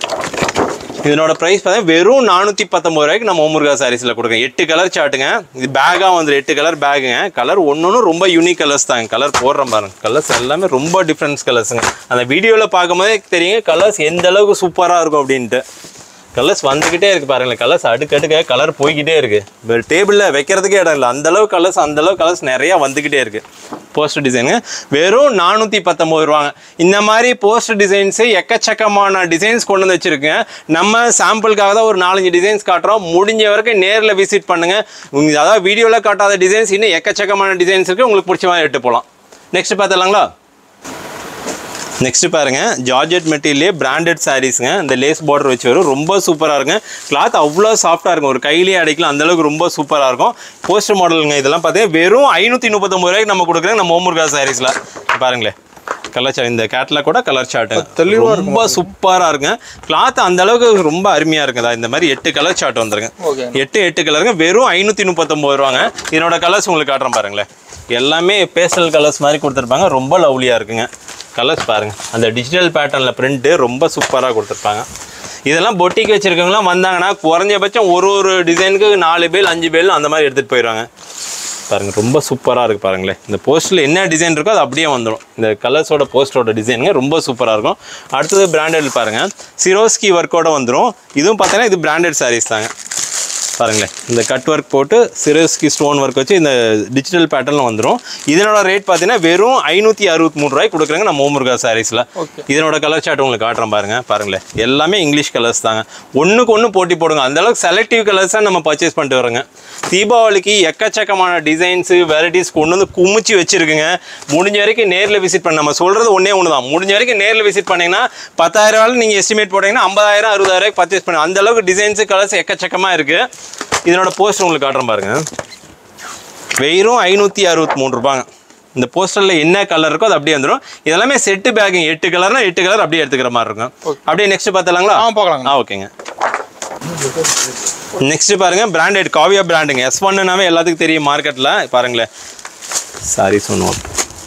இதனோட ப்ரைஸ் பார்த்தீங்கன்னா வெறும் நானூற்றி பத்தொம்பது ரூபாய்க்கு நம்ம ஓமுருகா சாரீஸில் கொடுக்குறோம் எட்டு கலர் சார்ட்டுங்க இது பேக்காக வந்துடும் எட்டு கலர் பேக்குங்க கலர் ஒன்று ரொம்ப யூனிக் கலர்ஸ் தாங்க கலர் போடுறேன் பாருங்க கலர்ஸ் எல்லாமே ரொம்ப டிஃப்ரென்ஸ் கலர்ஸுங்க அந்த வீடியோவில் பார்க்கும்போதே தெரியுங்க கலர்ஸ் எந்த அளவுக்கு சூப்பராக இருக்கும் அப்படின்ட்டு கலர்ஸ் வந்துக்கிட்டே இருக்கு பாருங்களேன் கலர்ஸ் அடுக்கடுக்க கலர் போய்கிட்டே இருக்கு டேபிளில் வைக்கிறதுக்கே இடம் இல்லை அந்த அளவு கலர்ஸ் அந்த அளவு கலர்ஸ் நிறையா வந்துக்கிட்டே இருக்கு போஸ்டர் டிசைனுங்க வெறும் நானூற்றி பத்தொம்பது ரூபாங்க இந்த மாதிரி போஸ்டர் டிசைன்ஸு எக்கச்சக்கமான டிசைன்ஸ் கொண்டு வந்து வச்சுருக்கேன் நம்ம சாம்பிளுக்காக தான் ஒரு நாலஞ்சு டிசைன்ஸ் காட்டுறோம் முடிஞ்ச வரைக்கும் நேரில் விசிட் பண்ணுங்கள் உங்களுக்கு அதாவது வீடியோவில் காட்டாத டிசைன்ஸ் இன்னும் எக்கச்சக்கமான டிசைன்ஸ் இருக்குது உங்களுக்கு பிடிச்ச மாதிரி எடுத்து போகலாம் நெக்ஸ்ட் பார்த்துலாங்களா நெக்ஸ்ட் பாருங்க ஜார்ஜெட் மெட்டீரியலே பிராண்டட் சாரீஸ்ங்க இந்த லேஸ் பார்டர் வச்சு வரும் ரொம்ப சூப்பராக இருக்குங்க கிளாத் அவ்வளோ சாஃப்டாக இருக்கும் ஒரு கையிலேயே அடிக்கலாம் அந்த அளவுக்கு ரொம்ப சூப்பராக இருக்கும் போஸ்டர் மாடலுங்க இதெல்லாம் பார்த்தீங்கன்னா வெறும் ஐநூற்றி முப்பத்தொம்பது ரூபாய்க்கு நம்ம கொடுக்குறோம் நம்ம ஓமுருகா சாரீஸில் பாருங்களேன் கலர் சார்ட் இந்த கேட்லாக் கூட கலர் சார்ட்டுங்க தெளிவா ரொம்ப சூப்பரா இருக்குங்க கிளாத் அந்த அளவுக்கு ரொம்ப அருமையா இருக்குதா இந்த மாதிரி எட்டு கலர் சார்ட் வந்துருங்க ஓகே எட்டு எட்டு கலருங்க வெறும் ஐநூற்றி முப்பத்தொம்பது ரூபாங்க இதனோட கலர்ஸ் உங்களுக்கு காட்டுறேன் பாருங்களேன் எல்லாமே பேஸ்டல் கலர்ஸ் மாதிரி கொடுத்துருப்பாங்க ரொம்ப லவ்லியாக இருக்குங்க கலர்ஸ் பாருங்க அந்த டிஜிட்டல் பேட்டர்னில் பிரிண்ட்டு ரொம்ப சூப்பராக கொடுத்துருப்பாங்க இதெல்லாம் பொட்டிக்கு வச்சிருக்கவங்களாம் வந்தாங்கன்னா குறைஞ்சபட்சம் ஒரு ஒரு டிசைனுக்கு நாலு பேல் அஞ்சு பேல் அந்த மாதிரி எடுத்துகிட்டு போயிடுவாங்க பாருங்க ரொம்ப சூப்பராக இருக்கு பாருங்களேன் இந்த போஸ்ட்டில் என்ன டிசைன் இருக்கோ அது அப்படியே வந்துடும் இந்த கலர்ஸோட போஸ்டரோட டிசைனுங்க ரொம்ப சூப்பராக இருக்கும் அடுத்தது பிராண்டட் பாருங்க சிரோஸ்கி ஒர்க்கோட வந்துடும் இதுவும் பார்த்தீங்கன்னா இது பிராண்டட் சாரீஸ் தாங்க பாருங்களேன் இந்த கட் ஒர்க் போட்டு சிரோஸ்கி ஸ்டோன் ஒர்க் வச்சு இந்த டிஜிட்டல் பேட்டர்னில் வந்துடும் இதனோட ரேட் பார்த்தீங்கன்னா வெறும் ஐநூற்றி அறுபத்தி மூணு ரூபாய்க்கு கொடுக்குறாங்க நம்ம ஓமுருகா சாரீஸில் Okay. இதனோட கலர் சார்ட் உங்களுக்கு காட்டுறேன் பாருங்க பாருங்களேன் எல்லாமே இங்கிலீஷ் கலர்ஸ் தாங்க ஒன்றுக்கு ஒன்று போட்டி போடுங்க அந்த அளவுக்கு செலக்டிவ் கலர்ஸ் தான் நம்ம பர்ச்சேஸ் பண்ணிட்டு வரோங்க தீபாவளிக்கு எக்கச்சக்கமான டிசைன்ஸு வெரைட்டிஸ் கொண்டு வந்து குமிச்சு வச்சிருக்குங்க முடிஞ்ச வரைக்கும் நேரில் விசிட் பண்ண நம்ம சொல்கிறது ஒன்றே ஒன்று தான் முடிஞ்ச வரைக்கும் நேரில் விசிட் பண்ணீங்கன்னா பத்தாயிரம் ரூபாய் நீங்கள் எஸ்டிமேட் போட்டிங்கன்னா ஐம்பதாயிரம் அறுபதாயிரம் பர்ச்சேஸ் பண்ண அந்த அளவுக்கு டிசைன்ஸு கலர்ஸ் எக்கச்சக்கமாக இருக்குது இதனோட போஸ்ட் உங்களுக்கு காட்டுறேன் பாருங்க வெறும் ஐநூற்றி அறுபத்தி மூணு ரூபாங்க இந்த போஸ்டரில் என்ன கலர் இருக்கோ அது அப்படியே வந்துடும் இதெல்லாமே செட்டு பேக்கிங் எட்டு கலர்னா எட்டு கலர் அப்படியே எடுத்துக்கிற மாதிரி இருக்கும் அப்படியே நெக்ஸ்ட் பார்த்தலாங்களா ஆ பார்க்கலாங்க ஆ ஓகேங்க நெக்ஸ்ட் பாருங்க பிராண்டட் காவியா பிராண்டுங்க எஸ் ஒன்னுனாவே எல்லாத்துக்கும் தெரியும் மார்க்கெட்டில் பாருங்களேன் சாரி சொன்னோம்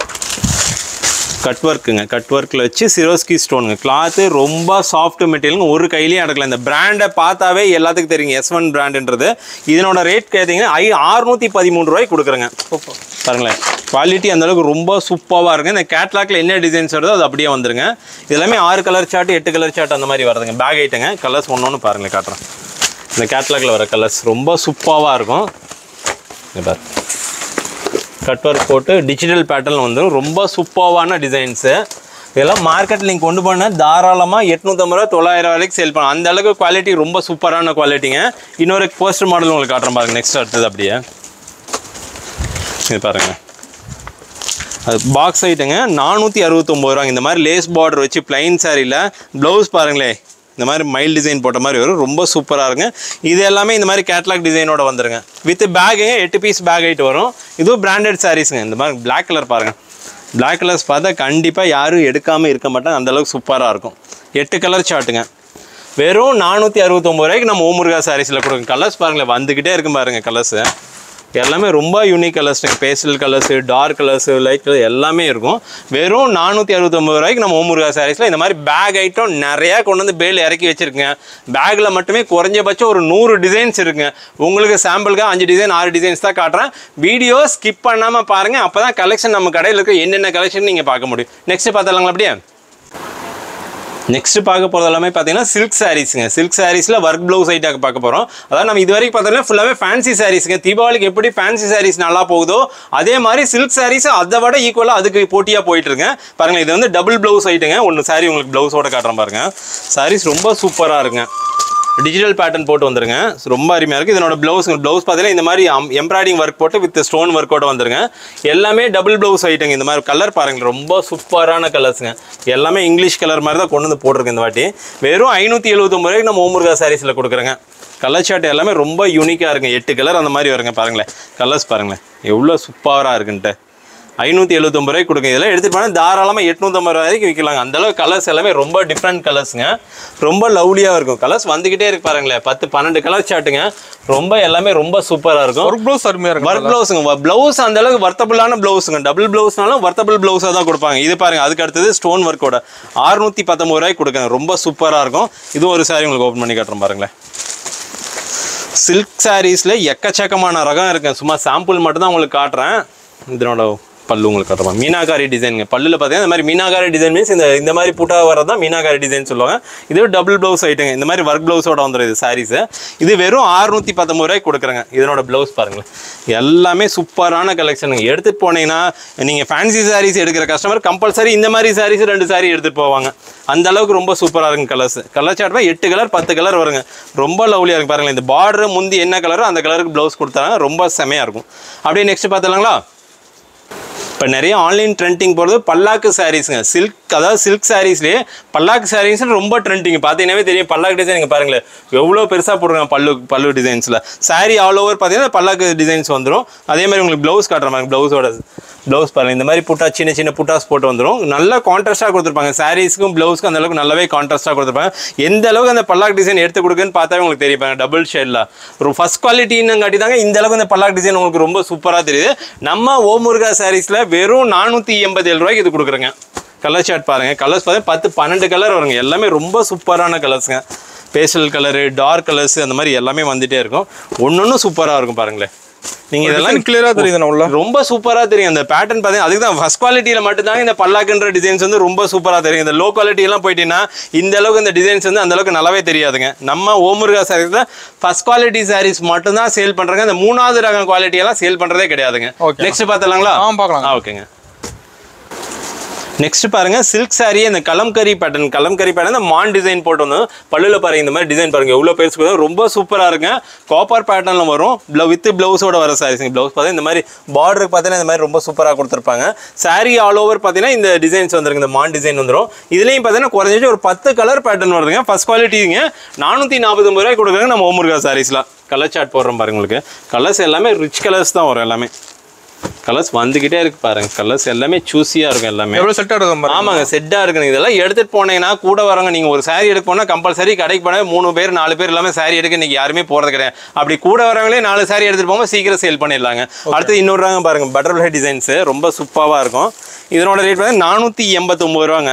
கட் ஒர்க்குங்க கட் ஒர்க்கில் வச்சு சிரோஸ்கி ஸ்டோனுங்க கிளாத்து ரொம்ப சாஃப்ட் மெட்டீரியலுங்க ஒரு கையிலையும் அடக்கலாம் இந்த பிராண்டை பார்த்தாவே எல்லாத்துக்கும் தெரியுங்க எஸ் ஒன் பிராண்டுன்றது இதனோட ரேட் கேட்டிங்கன்னா ஐ அறுநூற்றி பதிமூணு ரூபாய்க்கு கொடுக்குறேங்க சூப்பர் பாருங்களேன் குவாலிட்டி அந்த அளவுக்கு ரொம்ப சூப்பராக இருக்கு இந்த கேட்லாக்ல என்ன டிசைன்ஸ் வருதோ அது அப்படியே வந்துருங்க இது எல்லாமே ஆறு கலர் சார்ட் எட்டு கலர் சார்ட் அந்த மாதிரி வருதுங்க பேக் ஐட்டங்க கலர்ஸ் ஒன்று ஒன்று பாருங்களேன் காட்டுறேன் இந்த கேட்லாக்ல வர கலர்ஸ் ரொம்ப சூப்பராக இருக்கும் இங்க பாரு கட் ஒர்க் போட்டு டிஜிட்டல் பேட்டர்ன் வந்துடும் ரொம்ப சூப்பரான டிசைன்ஸு இதெல்லாம் மார்க்கெட்டில் நீங்கள் கொண்டு போனால் தாராளமாக எட்நூற்றம்பது ரூபா தொள்ளாயிரம் வரைக்கும் சேல் பண்ணலாம் அந்த அளவுக்கு குவாலிட்டி ரொம்ப சூப்பரான குவாலிட்டிங்க இன்னொரு போஸ்டர் மாடல் உங்களுக்கு காட்டுறேன் பாருங்க நெக்ஸ்ட் அடுத்தது அப்படியே இது பாருங்க அது பாக்ஸ் ஐட்டங்க நானூற்றி அறுபத்தொம்போது ரூபாங்க இந்த மாதிரி லேஸ் பார்டர் வச்சு பிளைன் சாரியில் ப்ளவுஸ் பாருங்களேன் இந்த மாதிரி மைல் டிசைன் போட்ட மாதிரி வரும் ரொம்ப சூப்பராக இருக்குங்க இது எல்லாமே இந்த மாதிரி கேட்லாக் டிசைனோட வந்துருங்க வித் பேக்குங்க எட்டு பீஸ் பேக் ஐட்டு வரும் இதுவும் பிராண்டட் சாரீஸுங்க இந்த மாதிரி பிளாக் கலர் பாருங்கள் பிளாக் கலர்ஸ் பார்த்தா கண்டிப்பாக யாரும் எடுக்காமல் இருக்க மாட்டாங்க அந்த அளவுக்கு சூப்பராக இருக்கும் எட்டு கலர் சார்ட்டுங்க வெறும் நானூற்றி அறுபத்தொம்பது ரூபாய்க்கு நம்ம ஓமுருகா சாரீஸில் கொடுங்க கலர்ஸ் பாருங்களேன் வந்துக்கிட்டே இருக்கும் பாருங்க கலர்ஸு எல்லாமே ரொம்ப unique colours pastel colours dark colours light colour எல்லாமே இருக்கும் வெறும் நானூற்றி அறுபத்தொம்பது ரூபாய்க்கு நம்ம ஓமுருகா சாரீஸில் இந்த மாதிரி பேக் ஐட்டம் நிறையா கொண்டு வந்து பேல் இறக்கி வச்சிருக்கேன் பேக்கில் மட்டுமே குறைஞ்சபட்சம் ஒரு நூறு டிசைன்ஸ் இருக்குங்க உங்களுக்கு சாம்பிளுக்கு அஞ்சு டிசைன் ஆறு டிசைன்ஸ் தான் காட்டுறேன் வீடியோ ஸ்கிப் பண்ணாமல் பாருங்கள் அப்போ தான் கலெக்ஷன் நம்ம கடையில் இருக்க என்னென்ன கலெக்ஷன் நீங்கள் பார்க்க முடியும் நெக்ஸ்ட் பார்த்துலாங்களா அப்படியே நெக்ஸ்ட் பார்க்க போகிறது எல்லாமே பார்த்தீங்கன்னா சில்க் சாரீஸுங்க சில்க் சாரீஸில் ஒர்க் ப்ளவுஸ் ஐட்டாக பார்க்க போகிறோம் அதாவது நம்ம இது வரைக்கும் பார்த்தோம்னா ஃபுல்லாகவே ஃபேன்சி சாரீஸுங்க தீபாவளிக்கு எப்படி ஃபேன்சி சாரீஸ் நல்லா போகுதோ அதே மாதிரி சில்க் சாரீஸ் அதை விட ஈக்குவலாக அதுக்கு போட்டியாக போயிட்டு இருக்குங்க பாருங்க இது வந்து டபுள் ப்ளவுஸ் ஐட்டுங்க ஒன்று சாரி உங்களுக்கு ப்ளவுஸோட காட்டுறேன் பாருங்க சாரீஸ் ரொம்ப சூப்பராக இருக்குங்க டிஜிட்டல் பேட்டர்ன் போட்டு வந்துருங்க ரொம்ப அருமையாக இருக்குது இதனோட ப்ளவுஸ் ப்ளவுஸ் பார்த்தீங்கன்னா இந்த மாதிரி எம்ப்ராய்டிங் ஒர்க் போட்டு வித் ஸ்டோன் ஒர்க்கோட வந்துருங்க எல்லாமே டபுள் ப்ளவுஸ் ஐட்டங்க இந்த மாதிரி கலர் பாருங்க ரொம்ப சூப்பரான கலர்ஸுங்க எல்லாமே இங்கிலீஷ் கலர் மாதிரி தான் கொண்டு வந்து போட்டிருக்கு இந்த வாட்டி வெறும் ஐநூற்றி எழுபத்தொம்பது ரூபாய்க்கு நம்ம ஓமுருகா சாரீஸில் கொடுக்குறேங்க கலர் ஷர்ட் எல்லாமே ரொம்ப யூனிக்காக இருக்குங்க எட்டு கலர் அந்த மாதிரி வருங்க பாருங்களேன் கலர்ஸ் பாருங்களேன் எவ்வளோ சூப்பராக இருக்குன்ட்டு ஐநூற்றி எழுபத்தொம்பது ரூபாய்க்கு கொடுங்க இதெல்லாம் எடுத்துகிட்டு போனால் தாராளமாக எட்நூற்றம்பது ரூபாய் வரைக்கும் விற்கலாங்க அந்தளவு கலர்ஸ் எல்லாமே ரொம்ப டிஃப்ரெண்ட் கலர்ஸுங்க ரொம்ப லவ்லியாக இருக்கும் கலர்ஸ் வந்துக்கிட்டே இருக்கு பாருங்களேன் பத்து பன்னெண்டு கலர் சாட்டுங்க ரொம்ப எல்லாமே ரொம்ப சூப்பராக இருக்கும் ஒர்க் ப்ளவுஸ் அருமையா இருக்கு ஒர்க் ப்ளவுஸுங்க ப்ளவுஸ் அந்த அளவுக்கு வர்த்தபிளான ப்ளவுஸுங்க டபுள் ப்ளவுஸ்னாலும் வர்த்தபிள் ப்ளவுஸாக தான் கொடுப்பாங்க இது பாருங்க அதுக்கு அடுத்தது ஸ்டோன் ஒர்க்கோட அறுநூற்றி பத்தொம்பது ரூபாய்க்கு கொடுக்குங்க ரொம்ப சூப்பராக இருக்கும் இதுவும் ஒரு சாரி உங்களுக்கு ஓப்பன் பண்ணி காட்டுறேன் பாருங்களேன் சில்க் சாரீஸில் எக்கச்சக்கமான ரகம் இருக்குங்க சும்மா சாம்பிள் மட்டும் தான் உங்களுக்கு காட்டுறேன் இதனோட பல்லு உங்களுக்கு காட்டுறேன் மீனாகாரி டிசைனுங்க பல்லுல பார்த்தீங்கன்னா இந்த மாதிரி மீனாகாரி டிசைன் மீன்ஸ் இந்த இந்த மாதிரி புட்டா வரது தான் மீனாகாரி டிசைன் சொல்லுவாங்க இது டபுள் ப்ளவுஸ் ஐட்டுங்க இந்த மாதிரி ஒர்க் ப்ளவுஸோட வந்துடும் இது சாரீஸு இது வெறும் அறுநூற்றி பத்தொம்பது ரூபாய்க்கு கொடுக்குறேங்க இதனோட ப்ளவுஸ் பாருங்களேன் எல்லாமே சூப்பரான கலெக்ஷனுங்க எடுத்துகிட்டு போனீங்கன்னா நீங்கள் ஃபேன்சி சாரீஸ் எடுக்கிற கஸ்டமர் கம்பல்சரி இந்த மாதிரி சாரீஸ் ரெண்டு சாரீ எடுத்துகிட்டு போவாங்க அந்த அளவுக்கு ரொம்ப சூப்பராக இருக்குங்க கலர்ஸ் கலர் சார்ட் எட்டு கலர் பத்து கலர் வருங்க ரொம்ப லவ்லியாக இருக்கு பாருங்களேன் இந்த பார்டர் முந்தி என்ன கலரோ அந்த கலருக்கு ப்ளவுஸ் கொடுத்தாங்க ரொம்ப செமையாக இருக்கும் அப்படியே நெக்ஸ்ட் பார்த்துலாங்களா இப்போ நிறைய ஆன்லைன் ட்ரெண்டிங் போகிறது பல்லாக்கு சாரீஸுங்க சில்க் அதாவது சில்க் சாரீஸ்லேயே பல்லாக்கு சாரீஸ் ரொம்ப ட்ரெண்டிங் பார்த்தீங்கன்னாவே தெரியும் பல்லாக்கு டிசைன் இங்கே பாருங்களேன் எவ்வளோ பெருசாக போடுறாங்க பல்லு பல்லு டிசைன்ஸில் saree ஆல் ஓவர் பார்த்தீங்கன்னா பல்லாக்கு டிசைன்ஸ் வந்துடும் அதே மாதிரி உங்களுக்கு ப்ளவுஸ் காட்டுற மாதிரி ப்ளவுஸோட ப்ளவுஸ் பாருங்க இந்த மாதிரி புட்டா சின்ன சின்ன புட்டாஸ் போட்டு வந்துடும் நல்லா கான்ட்ராஸ்டாக கொடுத்துருப்பாங்க சாரீஸ்க்கும் ப்ளவுஸ்க்கும் அந்த அளவுக்கு நல்லாவே கான்ட்ராஸ்டாக கொடுத்துருப்பாங்க எந்த அளவுக்கு அந்த பல்லாக் டிசைன் எடுத்து கொடுக்குன்னு பார்த்தாவே உங்களுக்கு தெரியும் டபுள் ஷேடில் ஒரு ஃபஸ்ட் குவாலிட்டின்னு காட்டி தாங்க இந்த அளவுக்கு இந்த பல்லாக் டிசைன் உங்களுக்கு ரொம்ப சூப்பராக தெரியுது நம்ம ஓமுருகா சாரீஸில் வெறும் நானூற்றி எண்பது ஏழு ரூபாய்க்கு இது கொடுக்குறேங்க கலர் ஷார்ட் பாருங்க கலர்ஸ் பார்த்தா பத்து பன்னெண்டு கலர் வருங்க எல்லாமே ரொம்ப சூப்பரான கலர்ஸுங்க பேஸ்டல் கலரு டார்க் கலர்ஸ் அந்த மாதிரி எல்லாமே வந்துட்டே இருக்கும் ஒன்று ஒன்றும் சூப்பராக இருக்கும் பாருங்களேன் நீங்கள் இதெல்லாம் கிளியரா தெரியுது உள்ள ரொம்ப சூப்பரா தெரியும் அந்த பேட்டர்ன் பார்த்தீங்கன்னா அதுக்கு தான் ஃபர்ஸ்ட் குவாலிட்டியில மட்டும்தாங்க இந்த பல்லாக்குன்ற டிசைன்ஸ் வந்து ரொம்ப சூப்பரா தெரியும் இந்த லோ குவாலிட்டி எல்லாம் போயிட்டீங்கன்னா இந்த அளவுக்கு இந்த டிசைன்ஸ் வந்து அந்த அளவுக்கு நல்லாவே தெரியாதுங்க நம்ம ஓமுருகா சாரீஸ் ஃபர்ஸ்ட் குவாலிட்டி சாரீஸ் மட்டும்தான் சேல் பண்றாங்க இந்த மூணாவது ரகம் குவாலிட்டி எல்லாம் சேல் பண்றதே கிடையாதுங்க Okay. நெக்ஸ்ட் பார்த்தலாங்களா ஆ பார்க்கலாம் ஆ ஓகேங்க நெக்ஸ்ட் பாருங்க சில்க் saree இந்த கலம்கரி பேட்டர்ன் கலம்கரி பேட்டர்ன் இந்த மான் டிசைன் போட்டு வந்து பல்லுல பாருங்க இந்த மாதிரி டிசைன் பாருங்க எவ்வளோ பெருசு பாருங்க. ரொம்ப சூப்பரா இருக்குங்க காப்பர் பேட்டர்ன்ல வரும் வித் பிளவுஸோட வர சாரீஸ் பிளவுஸ் பார்த்தீங்கன்னா இந்த மாதிரி பார்டருக்கு பார்த்தீங்கன்னா இந்த மாதிரி ரொம்ப சூப்பரா கொடுத்துருப்பாங்க saree ஆல் ஓவர் பார்த்தீங்கன்னா இந்த டிசைன்ஸ் வந்துருங்க இந்த மான் டிசைன் வந்துரும் இதுலயும் பார்த்தீங்கன்னா குறைஞ்சிட்டு ஒரு பத்து கலர் பேட்டர்ன் வருதுங்க ஃபர்ஸ்ட் குவாலிட்டிங்க நானூற்றி நாற்பது ரூபாய் கொடுக்குறாங்க நம்ம ஓமுருகா சாரீஸ்லாம் கலர் சார்ட் போடுறோம் பாருங்க உங்களுக்கு கலர்ஸ் எல்லாமே ரிச் கலர்ஸ் தான் வரும் எல்லாமே கலர்ஸ் வந்துக்கிட்டே இருக்கு பாருங்க கலர்ஸ் எல்லாமே சூஸியாக இருக்கும் எல்லாமே எவ்வளவு செட் ஆடுது பாருங்க ஆமாங்க செட்டாக இருக்குங்க இதெல்லாம் எடுத்துட்டு போனீங்கன்னா கூட வரவங்க நீங்கள் ஒரு saree எடுக்க போனால் கம்பல்சரி கடைக்கு போனால் மூணு பேர் நாலு பேர் எல்லாமே saree எடுக்க இன்னைக்கு யாருமே போகிறது கிடையாது அப்படி கூட வரவங்களே நாலு saree எடுத்துட்டு போகும்போது சீக்கிரம் சேல் பண்ணிடலாங்க அடுத்து இன்னொரு ரகம் பாருங்க பட்டர்ஃப்ளை டிசைன்ஸு ரொம்ப சூப்பராக இருக்கும் இதனோட ரேட் வந்து நானூற்றி எண்பத்தொம்பது ரூபாங்க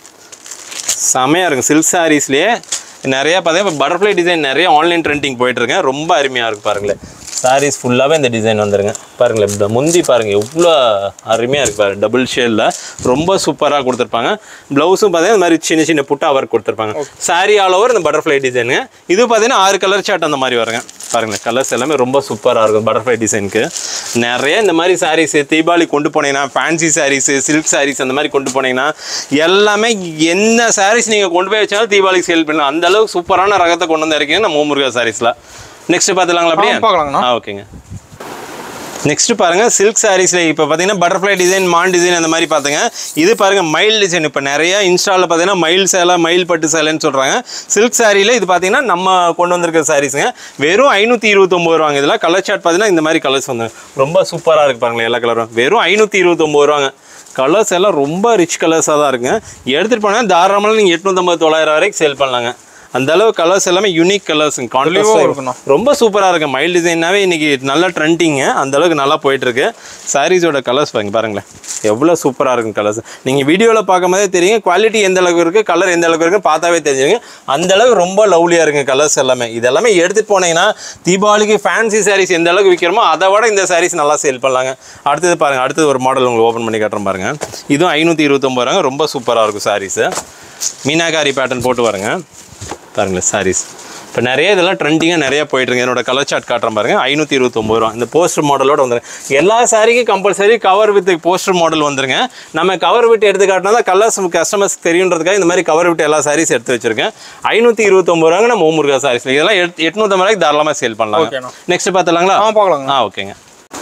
செமையாக இருக்கும் சில்க் சாரீஸ்லேயே நிறையா பார்த்தீங்கன்னா இப்போ பட்டர்ஃப்ளை டிசைன் நிறைய ஆன்லைன் ட்ரெண்டிங் போயிட்டுருக்கேன் ரொம்ப அருமையாக இருக்கு பாருங்களேன் சாரீஸ் ஃபுல்லாகவே இந்த டிசைன் வந்துருங்க பாருங்களேன் இந்த முந்தி பாருங்கள் எவ்வளோ அருமையாக இருக்கு பாருங்க டபுள் ஷேடில் ரொம்ப சூப்பராக கொடுத்துருப்பாங்க ப்ளவுஸும் பார்த்தீங்கன்னா இந்த மாதிரி சின்ன சின்ன புட்டா ஒர்க் கொடுத்துருப்பாங்க saree ஆல் ஓவர் இந்த பட்டர்ஃப்ளை டிசைனுங்க இது பார்த்தீங்கன்னா ஆறு கலர் சார்ட் அந்த மாதிரி வருங்க பாருங்களேன் கலர்ஸ் எல்லாமே ரொம்ப சூப்பராக இருக்கும் பட்டர்ஃப்ளை டிசைனுக்கு நிறைய இந்த மாதிரி சாரீஸ் தீபாவளி கொண்டு போனீங்கன்னா ஃபேன்சி சாரீஸ் சில்க் சாரீஸ் அந்த மாதிரி கொண்டு போனீங்கன்னா எல்லாமே என்ன சாரீஸ் நீங்கள் கொண்டு போய் வச்சாலும் தீபாவளிக்கு சேல் பண்ணலாம் அந்த அளவுக்கு சூப்பரான ரகத்தை கொண்டு வந்து இருக்கீங்க நம்ம ஓமுருகா சாரீஸில் நெக்ஸ்ட் பார்த்துலாங்களா அப்படியே ஆ, பார்க்கலாங்கண்ணா. ஆ ஓகேங்க நெக்ஸ்ட் பாருங்க சில்க் சாரீஸ்ல இப்போ பார்த்தீங்கன்னா பட்டர்ஃப்ளை டிசைன் மான் டிசைன் அந்த மாதிரி பார்த்துங்க இது பாருங்க மயில் டிசைன் இப்போ நிறைய இன்ஸ்டாவில் பார்த்தீங்கன்னா மயில் சேலை மயில் பட்டு சேலைன்னு சொல்றாங்க சில்க் சாரியில் இது பார்த்தீங்கன்னா நம்ம கொண்டு வந்திருக்க சாரீஸுங்க வெறும் ஐநூற்றி இருபத்தொம்பது ரூபாங்க இதெல்லாம் கலர் சார்ட் பார்த்தீங்கன்னா இந்த மாதிரி கலர்ஸ் வந்து ரொம்ப சூப்பராக இருக்கு பாருங்களேன் எல்லா கலரும் வெறும் ஐநூற்றி இருபத்தொம்பது ரூபாங்க கலர்ஸ் எல்லாம் ரொம்ப ரிச் கலர்ஸாக தான் இருக்குங்க எடுத்துகிட்டு போனால் தாராளமாக நீங்கள் எட்நூற்றம்பது தொள்ளாயிரம் வரைக்கும் சேல் பண்ணலாங்க அந்த அளவு கலர்ஸ் எல்லாமே யூனிக் கலர்ஸுங்க தெளிவா இருக்குண்ணா. கான்ட்ராஸ்ட் ரொம்ப சூப்பராக இருக்கு மயில் டிசைனாவே இன்னைக்கு நல்ல ட்ரெண்டிங்க அந்த அளவுக்கு நல்லா போயிட்டு இருக்கு சாரீஸோட கலர்ஸ் பாருங்க பாருங்களேன் எவ்வளோ சூப்பராக இருக்கும் கலர்ஸ் நீங்கள் வீடியோவில் பார்க்கும்போதே தெரியும் குவாலிட்டி எந்த அளவுக்கு இருக்குது கலர் எந்த அளவுக்கு இருக்குன்னு பார்த்தாவே தெரிஞ்சுங்க அந்த அளவுக்கு ரொம்ப லவ்லியாக இருக்குங்க கலர்ஸ் எல்லாமே இதெல்லாமே எடுத்துகிட்டு போனீங்கன்னா தீபாவளிக்கு ஃபேன்சி சாரீஸ் எந்த அளவுக்கு விற்கிறோமோ அதை விட இந்த சாரீஸ் நல்லா சேல் பண்ணலாங்க அடுத்தது பாருங்க அடுத்தது ஒரு மாடல் உங்களுக்கு ஓப்பன் பண்ணி காட்டுறேன் பாருங்க இதுவும் ஐநூற்றி இருபத்தொம்பது ரூபாங்க ரொம்ப சூப்பராக இருக்கும் சாரீஸு மீனாகாரி பேட்டர்ன் போட்டு பாருங்க பாருங்களேன் சாரீஸ் இப்போ நிறைய இதெல்லாம் ட்ரெண்டிங்காக நிறைய போயிட்டுருங்க என்னோட கலர் சார்ட் காட்டுறேன் பாருங்க ஐநூற்றி இருபத்தொம்பது ரூபா இந்த போஸ்டர் மாடலோட வந்துருங்க எல்லா சாரிக்கும் compulsory cover with poster model வந்துருங்க நம்ம கவர் விட்டு எடுத்து காட்டினா தான் கலர்ஸ் கஸ்டமர்ஸ் தெரியுன்றதுக்காக இந்த மாதிரி கவர் விட்டு எல்லா சாரீஸ் எடுத்து வச்சிருக்கேன் ஐநூற்றி இருபத்தொம்பது ரூபாங்க நம்ம ஓமுருகா சாரீஸ் இதெல்லாம் எட் எட்நூற்றம்பது ரூபாய்க்கு தாராளமாக சேல் பண்ணலாம் ஓகேண்ணா. நெக்ஸ்ட் பார்த்துலாங்களா ஆ பார்க்கலாங்க ஆ ஓகேங்க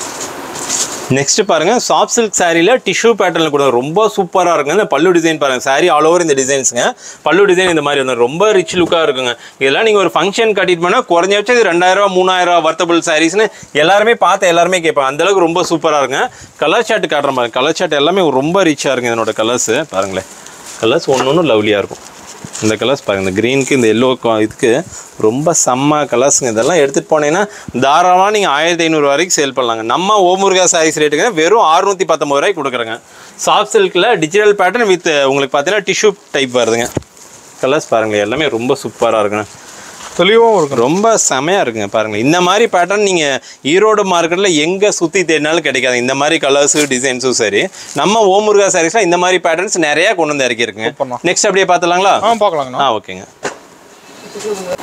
நெக்ஸ்ட் பாருங்க சாஃப்ட் சில்க் சாரியில் டிஷ்யூ பேட்டர்ல கூட ரொம்ப சூப்பராக இருக்குங்க இந்த பல்லு டிசைன் பாருங்க சாரி ஆல் ஓவர் இந்த டிசைன்ஸுங்க பல்லு டிசைன் இந்த மாதிரி வந்து ரொம்ப ரிச் லுக்காக இருக்குங்க இதெல்லாம் நீங்கள் ஒரு ஃபங்க்ஷன் கட்டிட்டு போனால் குறைஞ்சபட்சம் இது ரெண்டாயிரம் ரூபா மூணாயிரம் ரூபா வர்த்தபிள் சாரீஸ்னு எல்லாருமே பார்த்து எல்லாருமே கேட்பாங்க அந்த அளவுக்கு ரொம்ப சூப்பராக இருக்குங்க கலர் ஷர்ட் காட்டுற மாதிரி கலர் ஷர்ட் எல்லாமே ரொம்ப ரிச்சாக இருக்குங்க இதனோட கலர்ஸ் பாருங்களேன் கலர்ஸ் ஒன்று ஒன்று லவ்லியாக இருக்கும் இந்த கலர்ஸ் பாருங்க இந்த க்ரீனுக்கு இந்த எல்லோ இதுக்கு ரொம்ப செம்ம கலர்ஸுங்க இதெல்லாம் எடுத்துகிட்டு போனீங்கன்னா தாராளமாக நீங்கள் ஆயிரத்தி ஐநூறு வரைக்கும் சேல் பண்ணலாங்க நம்ம ஓமுருகா சாரீஸ் ரேட்டுங்க வெறும் அறுநூற்றி பத்தொம்பது ரூபாய்க்கு கொடுக்குறேங்க சாஃப்ட் சில்கில் டிஜிட்டல் பேட்டர்ன் வித் உங்களுக்கு பார்த்தீங்கன்னா டிஷ்யூ டைப் வருதுங்க கலர்ஸ் பாருங்களேன் எல்லாமே ரொம்ப சூப்பராக இருக்குங்க தெளிவாகவும் இருக்கும் ரொம்ப செமையாக இருக்குங்க பாருங்க இந்த மாதிரி பேட்டர்ன் நீங்கள் ஈரோடு மார்க்கெட்டில் எங்கே சுற்றி தேடினாலும் கிடைக்காது இந்த மாதிரி கலர்ஸு டிசைன்ஸும் சரி நம்ம ஓமுருகா சாரீஸ்லாம் இந்த மாதிரி பேட்டர்ன்ஸ் நிறையா கொண்டு வந்து இறக்கியிருக்குங்க சூப்பர்ண்ணா. நெக்ஸ்ட் அப்படியே பார்த்துலாங்களா ஆ பார்க்கலாங்கண்ணா ஆ ஓகேங்க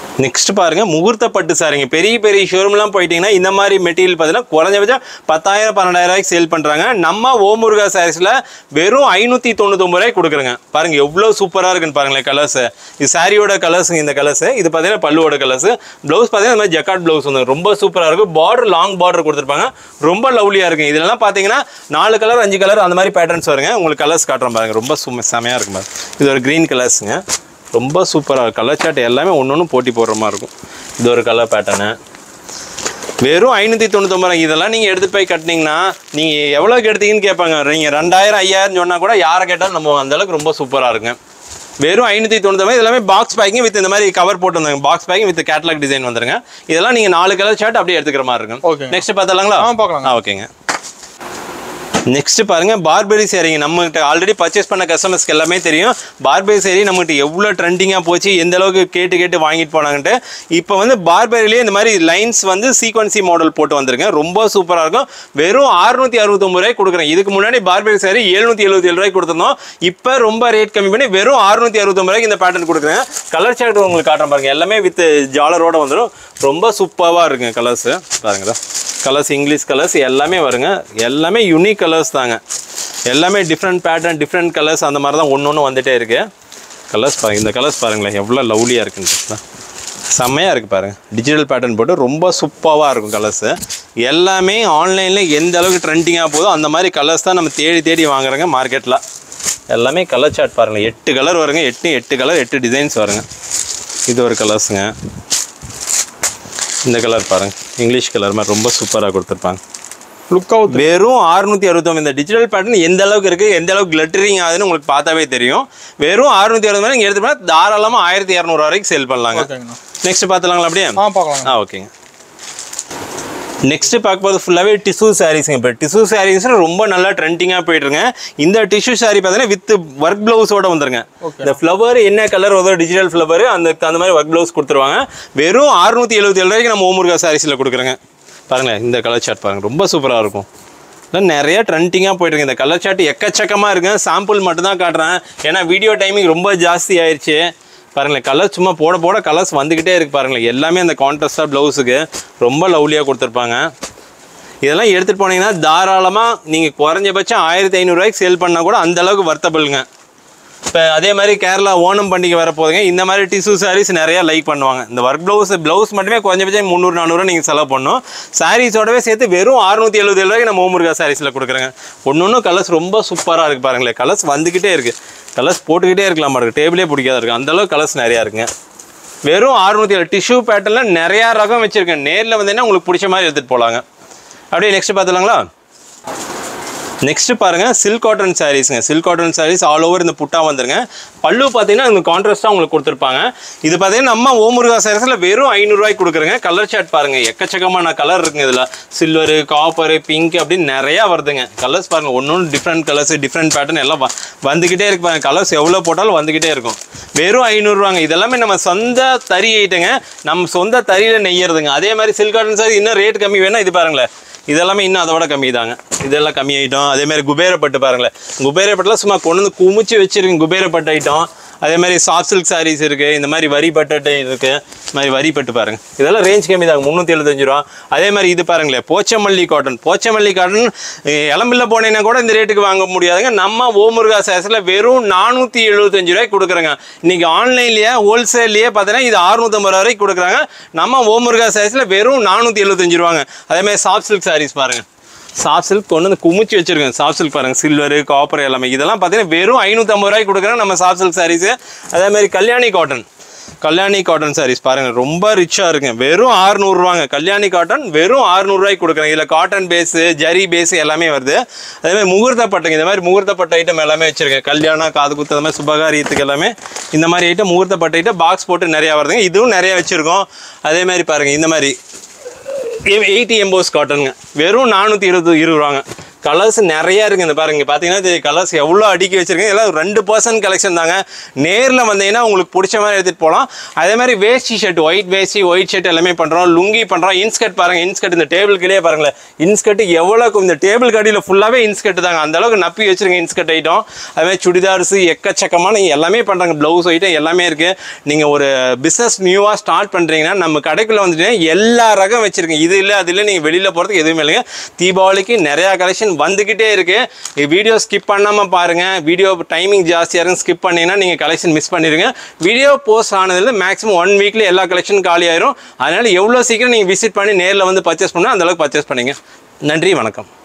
நெக்ஸ்ட் பாருங்க முகூர்த்த பட்டு சாரிங்க பெரிய பெரிய ஷோரூம்லாம் போயிட்டீங்கன்னா இந்த மாதிரி மெட்டீரியல் பார்த்தீங்கன்னா குறைஞ்சபட்சம் பத்தாயிரம் பன்னெண்டாயிரம் ரூபாய்க்கு சேல் பண்ணுறாங்க நம்ம ஓமுருகா சாரீஸில் வெறும் ஐநூற்றி தொண்ணூத்தொம்பது ரூபாய்க்கு கொடுக்குறேங்க பாருங்க எவ்வளோ சூப்பராக இருக்குன்னு பாருங்களேன் கலர்ஸ் இது சாரியோட கலர்ஸுங்க இந்த கலர்ஸ் இது பார்த்தீங்கன்னா பல்லுவோட கலர்ஸ் ப்ளவுஸ் பார்த்தீங்கன்னா இந்த மாதிரி ஜக்காட் ப்ளவுஸ் வந்து ரொம்ப சூப்பராக இருக்கும் பார்டர் லாங் பார்டர் கொடுத்துருப்பாங்க ரொம்ப லவ்லியாக இருக்கும் இதெல்லாம் பார்த்தீங்கன்னா நாலு கலர் அஞ்சு கலர் அந்த மாதிரி பேட்டர்ன்ஸ் வருங்க உங்களுக்கு கலர்ஸ் காட்டுறேன் பாருங்க ரொம்ப சும செமையாக இருக்கும் பாருங்க இது ஒரு க்ரீன் கலர்ஸுங்க ரொம்ப சூப்பராக கலர் சார்ட் எல்லாமே ஒன்று ஒன்று போட்டி போடுற மாதிரி இருக்கும் இது ஒரு கலர் பேட்டர்னு வெறும் ஐநூற்றி தொண்ணூத்தொம்பது இதெல்லாம் நீங்கள் எடுத்துகிட்டு போய் கட்டினீங்கன்னா நீங்கள் எவ்வளோக்கு எடுத்தீங்கன்னு கேட்பாங்க நீங்கள் ரெண்டாயிரம் ஐயாயிரம் சொன்னால் கூட யாரை கேட்டாலும் நம்ம அந்த அளவுக்கு ரொம்ப சூப்பராக இருக்குங்க வெறும் ஐநூற்றி தொண்ணூத்தொம்பது எல்லாமே பாக்ஸ் பேக்கிங் வித் இந்த மாதிரி கவர் போட்டு வந்தாங்க box packing with catalogue design வந்துருங்க இதெல்லாம் நீங்கள் நாலு கலர் ஷர்ட் அப்படியே எடுத்துக்கிற மாதிரி இருக்கும் Okay. நெக்ஸ்ட் பார்த்துலாங்களா ஆ, பார்க்கலாங்க. ஆ ஓகேங்க நெக்ஸ்ட் பாருங்க பார்பரி சேரீங்க நம்மகிட்ட ஆல்ரெடி பர்ச்சேஸ் பண்ண கஸ்டமர்ஸ்க்கு எல்லாமே தெரியும் பார்பரி சேரீ நம்மகிட்ட எவ்வளோ ட்ரெண்டிங்காக போச்சு எந்த அளவுக்கு கேட்டு கேட்டு வாங்கிட்டு போனாங்கன்ட்டு இப்போ வந்து பார்பரிலேயே இந்த மாதிரி லைன்ஸ் வந்து சீக்வன்சி மாடல் போட்டு வந்திருக்கேன் ரொம்ப சூப்பராக இருக்கும் வெறும் அறுநூத்தி அறுபத்தொம்பது ரூபாய் கொடுக்குறேன் இதுக்கு முன்னாடி பார்பரி சேரீ எழுநூத்தி எழுபத்தி ஏழு ரூபாய்க்கு கொடுத்துருந்தோம் இப்போ ரொம்ப ரேட் கம்மி பண்ணி வெறும் அறுநூத்தி அறுபத்தொம்பது ரூபாய்க்கு இந்த பேட்டர்ன் கொடுக்குறேன் கலர் சார்ட் உங்களுக்கு காட்டுறேன் பாருங்க எல்லாமே வித் ஜாலரோட வந்துடும் ரொம்ப சூப்பராக இருக்குங்க கலர்ஸ் பாருங்க கலர்ஸ் இங்கிலீஷ் கலர்ஸ் எல்லாமே வருங்க எல்லாமே யூனிக் கலர்ஸ் தாங்க எல்லாமே டிஃப்ரெண்ட் பேட்டர்ன் டிஃப்ரெண்ட் கலர்ஸ் அந்த மாதிரி தான் ஒன்று ஒன்று வந்துட்டே இருக்கு கலர்ஸ் பாருங்க இந்த கலர்ஸ் பாருங்களேன் எவ்வளோ லவ்லியாக இருக்குன்னு செம்மையாக இருக்குது பாருங்க டிஜிட்டல் பேட்டர்ன் போட்டு ரொம்ப சூப்பராக இருக்கும் கலர்ஸு எல்லாமே ஆன்லைனில் எந்த அளவுக்கு ட்ரெண்டிங்காக போதோ அந்த மாதிரி கலர்ஸ் தான் நம்ம தேடி தேடி வாங்குறோங்க மார்க்கெட்டில் எல்லாமே கலர் சார்ட் பாருங்களேன் எட்டு கலர் வருங்க எட்டு எட்டு கலர் எட்டு டிசைன்ஸ் வருங்க இது ஒரு கலர்ஸுங்க இந்த கலர் பாருங்க இங்கிலீஷ் கலர் மாதிரி ரொம்ப சூப்பராக கொடுத்துருப்பாங்க லுக் அவுட் வெறும் அறுநூத்தி அறுபத்தொம்பது இந்த டிஜிட்டல் பேட்டர்ன் எந்த அளவுக்கு இருக்குது எந்த அளவுக்கு கிளட்டரிங் ஆகுதுன்னு உங்களுக்கு பார்த்தாவே தெரியும் வெறும் அறுநூத்தி அறுபது நீங்கள் எடுத்து போனால் தாராளமாக ஆயிரத்தி இரநூறு வரைக்கும் சேல் பண்ணலாங்க ஓகேங்கண்ணா நெக்ஸ்ட் பார்த்துலாங்களா அப்படியே ஆ பார்க்கலாங்க ஆ ஓகேங்க நெக்ஸ்ட் பார்க்க போது ஃபுல்லாகவே டிஷ்யூ சாரீஸுங்க இப்போ டிஷ்யூ சாரீஸ்னு ரொம்ப நல்லா ட்ரெண்டிங்காக போயிட்டுருங்க இந்த டிஷ்யூ சாரீ பார்த்தீங்கன்னா வித் ஒர்க் ப்ளவுஸோட வந்துருங்க Okay. இந்த ஃப்ளவர் என்ன கலர் வருதோ டிஜிட்டல் ஃப்ளவர் அந்த அந்த மாதிரி ஒர்க் ப்ளவுஸ் கொடுத்துருவாங்க வெறும் அறுநூத்தி எழுபத்தி ஏழு ரூபாய்க்கு நம்ம ஓமுருகா சாரீஸில் கொடுக்குறேங்க பாருங்களேன் இந்த கலர் சார்ட் பாருங்க ரொம்ப சூப்பராக இருக்கும் இல்லை நிறைய ட்ரெண்டிங்காக போயிட்டுருக்கு இந்த கலர் சார்ட் எக்கச்சக்கமாக இருக்கு சாம்பிள் மட்டும் தான் காட்டுறேன் ஏன்னா வீடியோ டைமிங் ரொம்ப ஜாஸ்தி ஆயிடுச்சு பாருங்களேன் கலர் சும்மா போட போட கலர்ஸ் வந்துக்கிட்டே இருக்கு பாருங்களேன் எல்லாமே அந்த கான்ட்ராஸ்டாக ப்ளவுஸுக்கு ரொம்ப லவ்லியாக கொடுத்துருப்பாங்க இதெல்லாம் எடுத்துகிட்டு போனீங்கன்னா தாராளமாக நீங்கள் குறைஞ்சபட்சம் ஆயிரத்தி ஐநூறுரூவாய்க்கு சேல் பண்ணால் கூட அந்த அளவுக்கு வர்த்தபிளுங்க இப்போ அதே மாதிரி கேரளா ஓணம் பண்டிகை வரப்போகுதுங்க இந்த மாதிரி டிஷ்யூ சாரீஸ் நிறையா லைக் பண்ணுவாங்க இந்த ஒர்க் ப்ளவுஸ் ப்ளவுஸ் மட்டுமே குறைஞ்சபட்சம் முந்நூறு நானூறு நீங்கள் செலவு பண்ணணும் சாரீஸோடவே சேர்த்து வெறும் அறுநூத்தி எழுபது ரூபாய்க்கு நம்ம ஓமுருகா சாரீஸில் கொடுக்குறேங்க ஒன்று ஒன்று கலர்ஸ் ரொம்ப சூப்பராக இருக்குது பாருங்களேன் கலர்ஸ் வந்துக்கிட்டே இருக்குது கலர்ஸ் போட்டுக்கிட்டே இருக்கலாம் பாருங்க டேபிளே பிடிக்காத இருக்குது அந்தளவுக்கு கலர்ஸ் நிறையா இருக்குங்க வெறும் அறுநூத்தி ஏழு டிஷ்யூ பேட்டர்னில் நிறையா ரகம் வச்சுருக்கேன் நேரில் வந்தீங்கன்னா உங்களுக்கு பிடிச்ச மாதிரி எடுத்துகிட்டு போகலாங்க அப்படியே நெக்ஸ்ட் பார்த்துலாங்களா நெக்ஸ்ட் பாருங்க சில்க் காட்டன் சாரீஸ்ங்க silk cotton saris all over இந்த புட்டா வந்துருங்க பல்லு பார்த்தீங்கன்னா இந்த கான்ட்ராஸ்ட்டாக உங்களுக்கு கொடுத்துருப்பாங்க இது பார்த்தீங்கன்னா நம்ம ஓமுருகா சாரீஸில் வெறும் ஐநூறுரூவாய்க்கு கொடுக்குறேங்க கலர் சார்ட் பாருங்க எக்கச்சக்கமான கலர் இருக்குங்க இதில் சில்வரு காப்பரு பிங்க் அப்படின்னு நிறையா வருதுங்க கலர்ஸ் பாருங்க ஒன்று ஒன்று டிஃப்ரெண்ட் கலர்ஸ் டிஃப்ரெண்ட் பேட்டர்ன் எல்லாம் வ- வந்துக்கிட்டே இருக்கு பாருங்க கலர்ஸ் எவ்வளோ போட்டாலும் வந்துக்கிட்டே இருக்கும் வெறும் ஐநூறுரூவாங்க இதெல்லாமே நம்ம சொந்த தறி ஐட்டங்க நம்ம சொந்த தறியில் நெய்யறதுங்க அதே மாதிரி சில்க் காட்டன் சாரி இன்னும் ரேட் கம்மி வேணா இது பாருங்களேன் இதெல்லாமே இன்னும் அதை விட கம்மி தாங்க இதெல்லாம் கம்மி ஐட்டம் அதே மாதிரி குபேரப்பட்டு பாருங்களேன் குபேரப்பட்டுலாம் சும்மா கொண்டு வந்து குமிச்சு வச்சிருக்கீங்க குபேரப்பட்டு ஐட்டம் அதே மாதிரி சாஃப்ட் சில்க் சாரீஸ் இருக்குது இந்த மாதிரி வரி பட்டு இருக்குது இந்த மாதிரி வரி பட்டு பாருங்க இதெல்லாம் ரேஞ்ச் கம்மி தாங்க முந்நூற்றி எழுபத்தஞ்சு ரூபா அதே மாதிரி இது பாருங்களேன் போச்சமல்லி காட்டன் போச்சமல்லி காட்டன் இளம்பில்ல போனீங்கன்னா கூட இந்த ரேட்டுக்கு வாங்க முடியாதுங்க நம்ம ஓமுருகா சேஸில் வெறும் நானூற்றி எழுபத்தஞ்சு ரூபாய்க்கு கொடுக்குறேங்க இன்னைக்கு ஆன்லைன்லேயே ஹோல்சேல்லையே பார்த்தீங்கன்னா இது அறுநூத்தம்பது ரூபா வரைக்கும் கொடுக்குறாங்க நம்ம ஓமுருகா சைஸில் வெறும் நானூற்றி எழுபத்தஞ்சு ரூபாங்க அதே மாதிரி சாஃப்ட் சில்க் சாரீஸ் பாருங்க சாஃப்ட் சில்க் கொண்டு வந்து குமிச்சு வச்சிருக்கேன் சாஃப்ட் சில்க் பாருங்க சில்வர் காப்பர் எல்லாமே இதெல்லாம் பார்த்தீங்கன்னா வெறும் ஐநூற்றம்பது ரூபாய்க்கு கொடுக்குறேன் நம்ம சாஃப்ட் சில்க் சாரீஸு அதே மாதிரி கல்யாணி காட்டன் கல்யாணி காட்டன் சாரீஸ் பாருங்க ரொம்ப ரிச்சாக இருக்குங்க வெறும் 600 ரூபாங்க கல்யாணி காட்டன் வெறும் 600 ரூபாய்க்கு கொடுக்குறேன் இதில் காட்டன் பேஸு ஜரி பேஸு எல்லாமே வருது அதே மாதிரி முகூர்த்த பட்டுங்க இந்த மாதிரி முகூர்த்த பட்டு ஐட்டம் எல்லாமே வச்சிருக்கேன் கல்யாணம் காது குத்து அந்த மாதிரி சுபகாரியத்துக்கு எல்லாமே இந்த மாதிரி ஐட்டம் முகூர்த்த பட்டு ஐட்டம் பாக்ஸ் போட்டு நிறையா வருதுங்க இதுவும் நிறையா வச்சிருக்கோம் அதே மாதிரி பாருங்க இந்த மாதிரி எயிட்டி எம்போஸ் காட்டனுங்க வெறும் நானூற்றி இருபது இருபது ரூபாங்க கலர்ஸ் நிறைய இருக்கு இந்த பாருங்க பார்த்தீங்கன்னா கலர்ஸ் எவ்வளோ அடுக்கி வச்சிருக்கீங்க எல்லாம் ரெண்டு பர்சன்ட் கலெக்ஷன் தாங்க நேரில் வந்தீங்கன்னா உங்களுக்கு பிடிச்ச மாதிரி எடுத்துகிட்டு போகலாம் அதே மாதிரி veshti shirt white veshti white shirt எல்லாமே பண்ணுறோம் லுங்கி பண்ணுறோம் இன்ஸ்கர்ட் பாருங்க இன்ஸ்கர்ட் இந்த டேபிள் கீழே பாருங்களேன் இன்ஸ்கர்ட் எவ்வளோக்கு இந்த டேபிள் கடியில் ஃபுல்லாகவே இன்ஸ்கர்ட் தாங்க அந்த அளவுக்கு நப்பி வச்சிருங்க இன்ஸ்கர்ட் ஐட்டம் அதே மாதிரி சுடிதார்ஸ் எக்கச்சக்கமான எல்லாமே பண்ணுறாங்க ப்ளவுஸ் ஐட்டம் எல்லாமே இருக்குது நீங்கள் ஒரு பிஸ்னஸ் நியூவாக ஸ்டார்ட் பண்ணுறீங்கன்னா நம்ம கடைக்குள்ள வந்துட்டு எல்லா ரகம் வச்சிருக்கீங்க இது இல்லை அது இல்லை நீங்கள் வெளியில் போகிறதுக்கு எதுவுமே இல்லைங்க தீபாவளிக்கு நிறையா கலெக்ஷன் வந்துக்கிட்டே இருக்குது வீடியோ ஸ்கிப் பண்ணாமல் பாருங்கள் வீடியோ டைமிங் ஜாஸ்தியாக இருக்கும் ஸ்கிப் பண்ணீங்கன்னா நீங்கள் கலெக்ஷன் மிஸ் பண்ணிடுங்க வீடியோ போஸ்ட் ஆனதில் மேக்ஸிமம் ஒன் வீக்ல எல்லா கலெக்ஷன் காலி ஆயிரும் அதனால் எவ்வளோ சீக்கிரம் நீங்கள் விசிட் பண்ணி நேரில் வந்து பர்ச்சேஸ் பண்ணால் அந்த அளவுக்கு பர்ச்சேஸ் பண்ணுங்க நன்றி வணக்கம்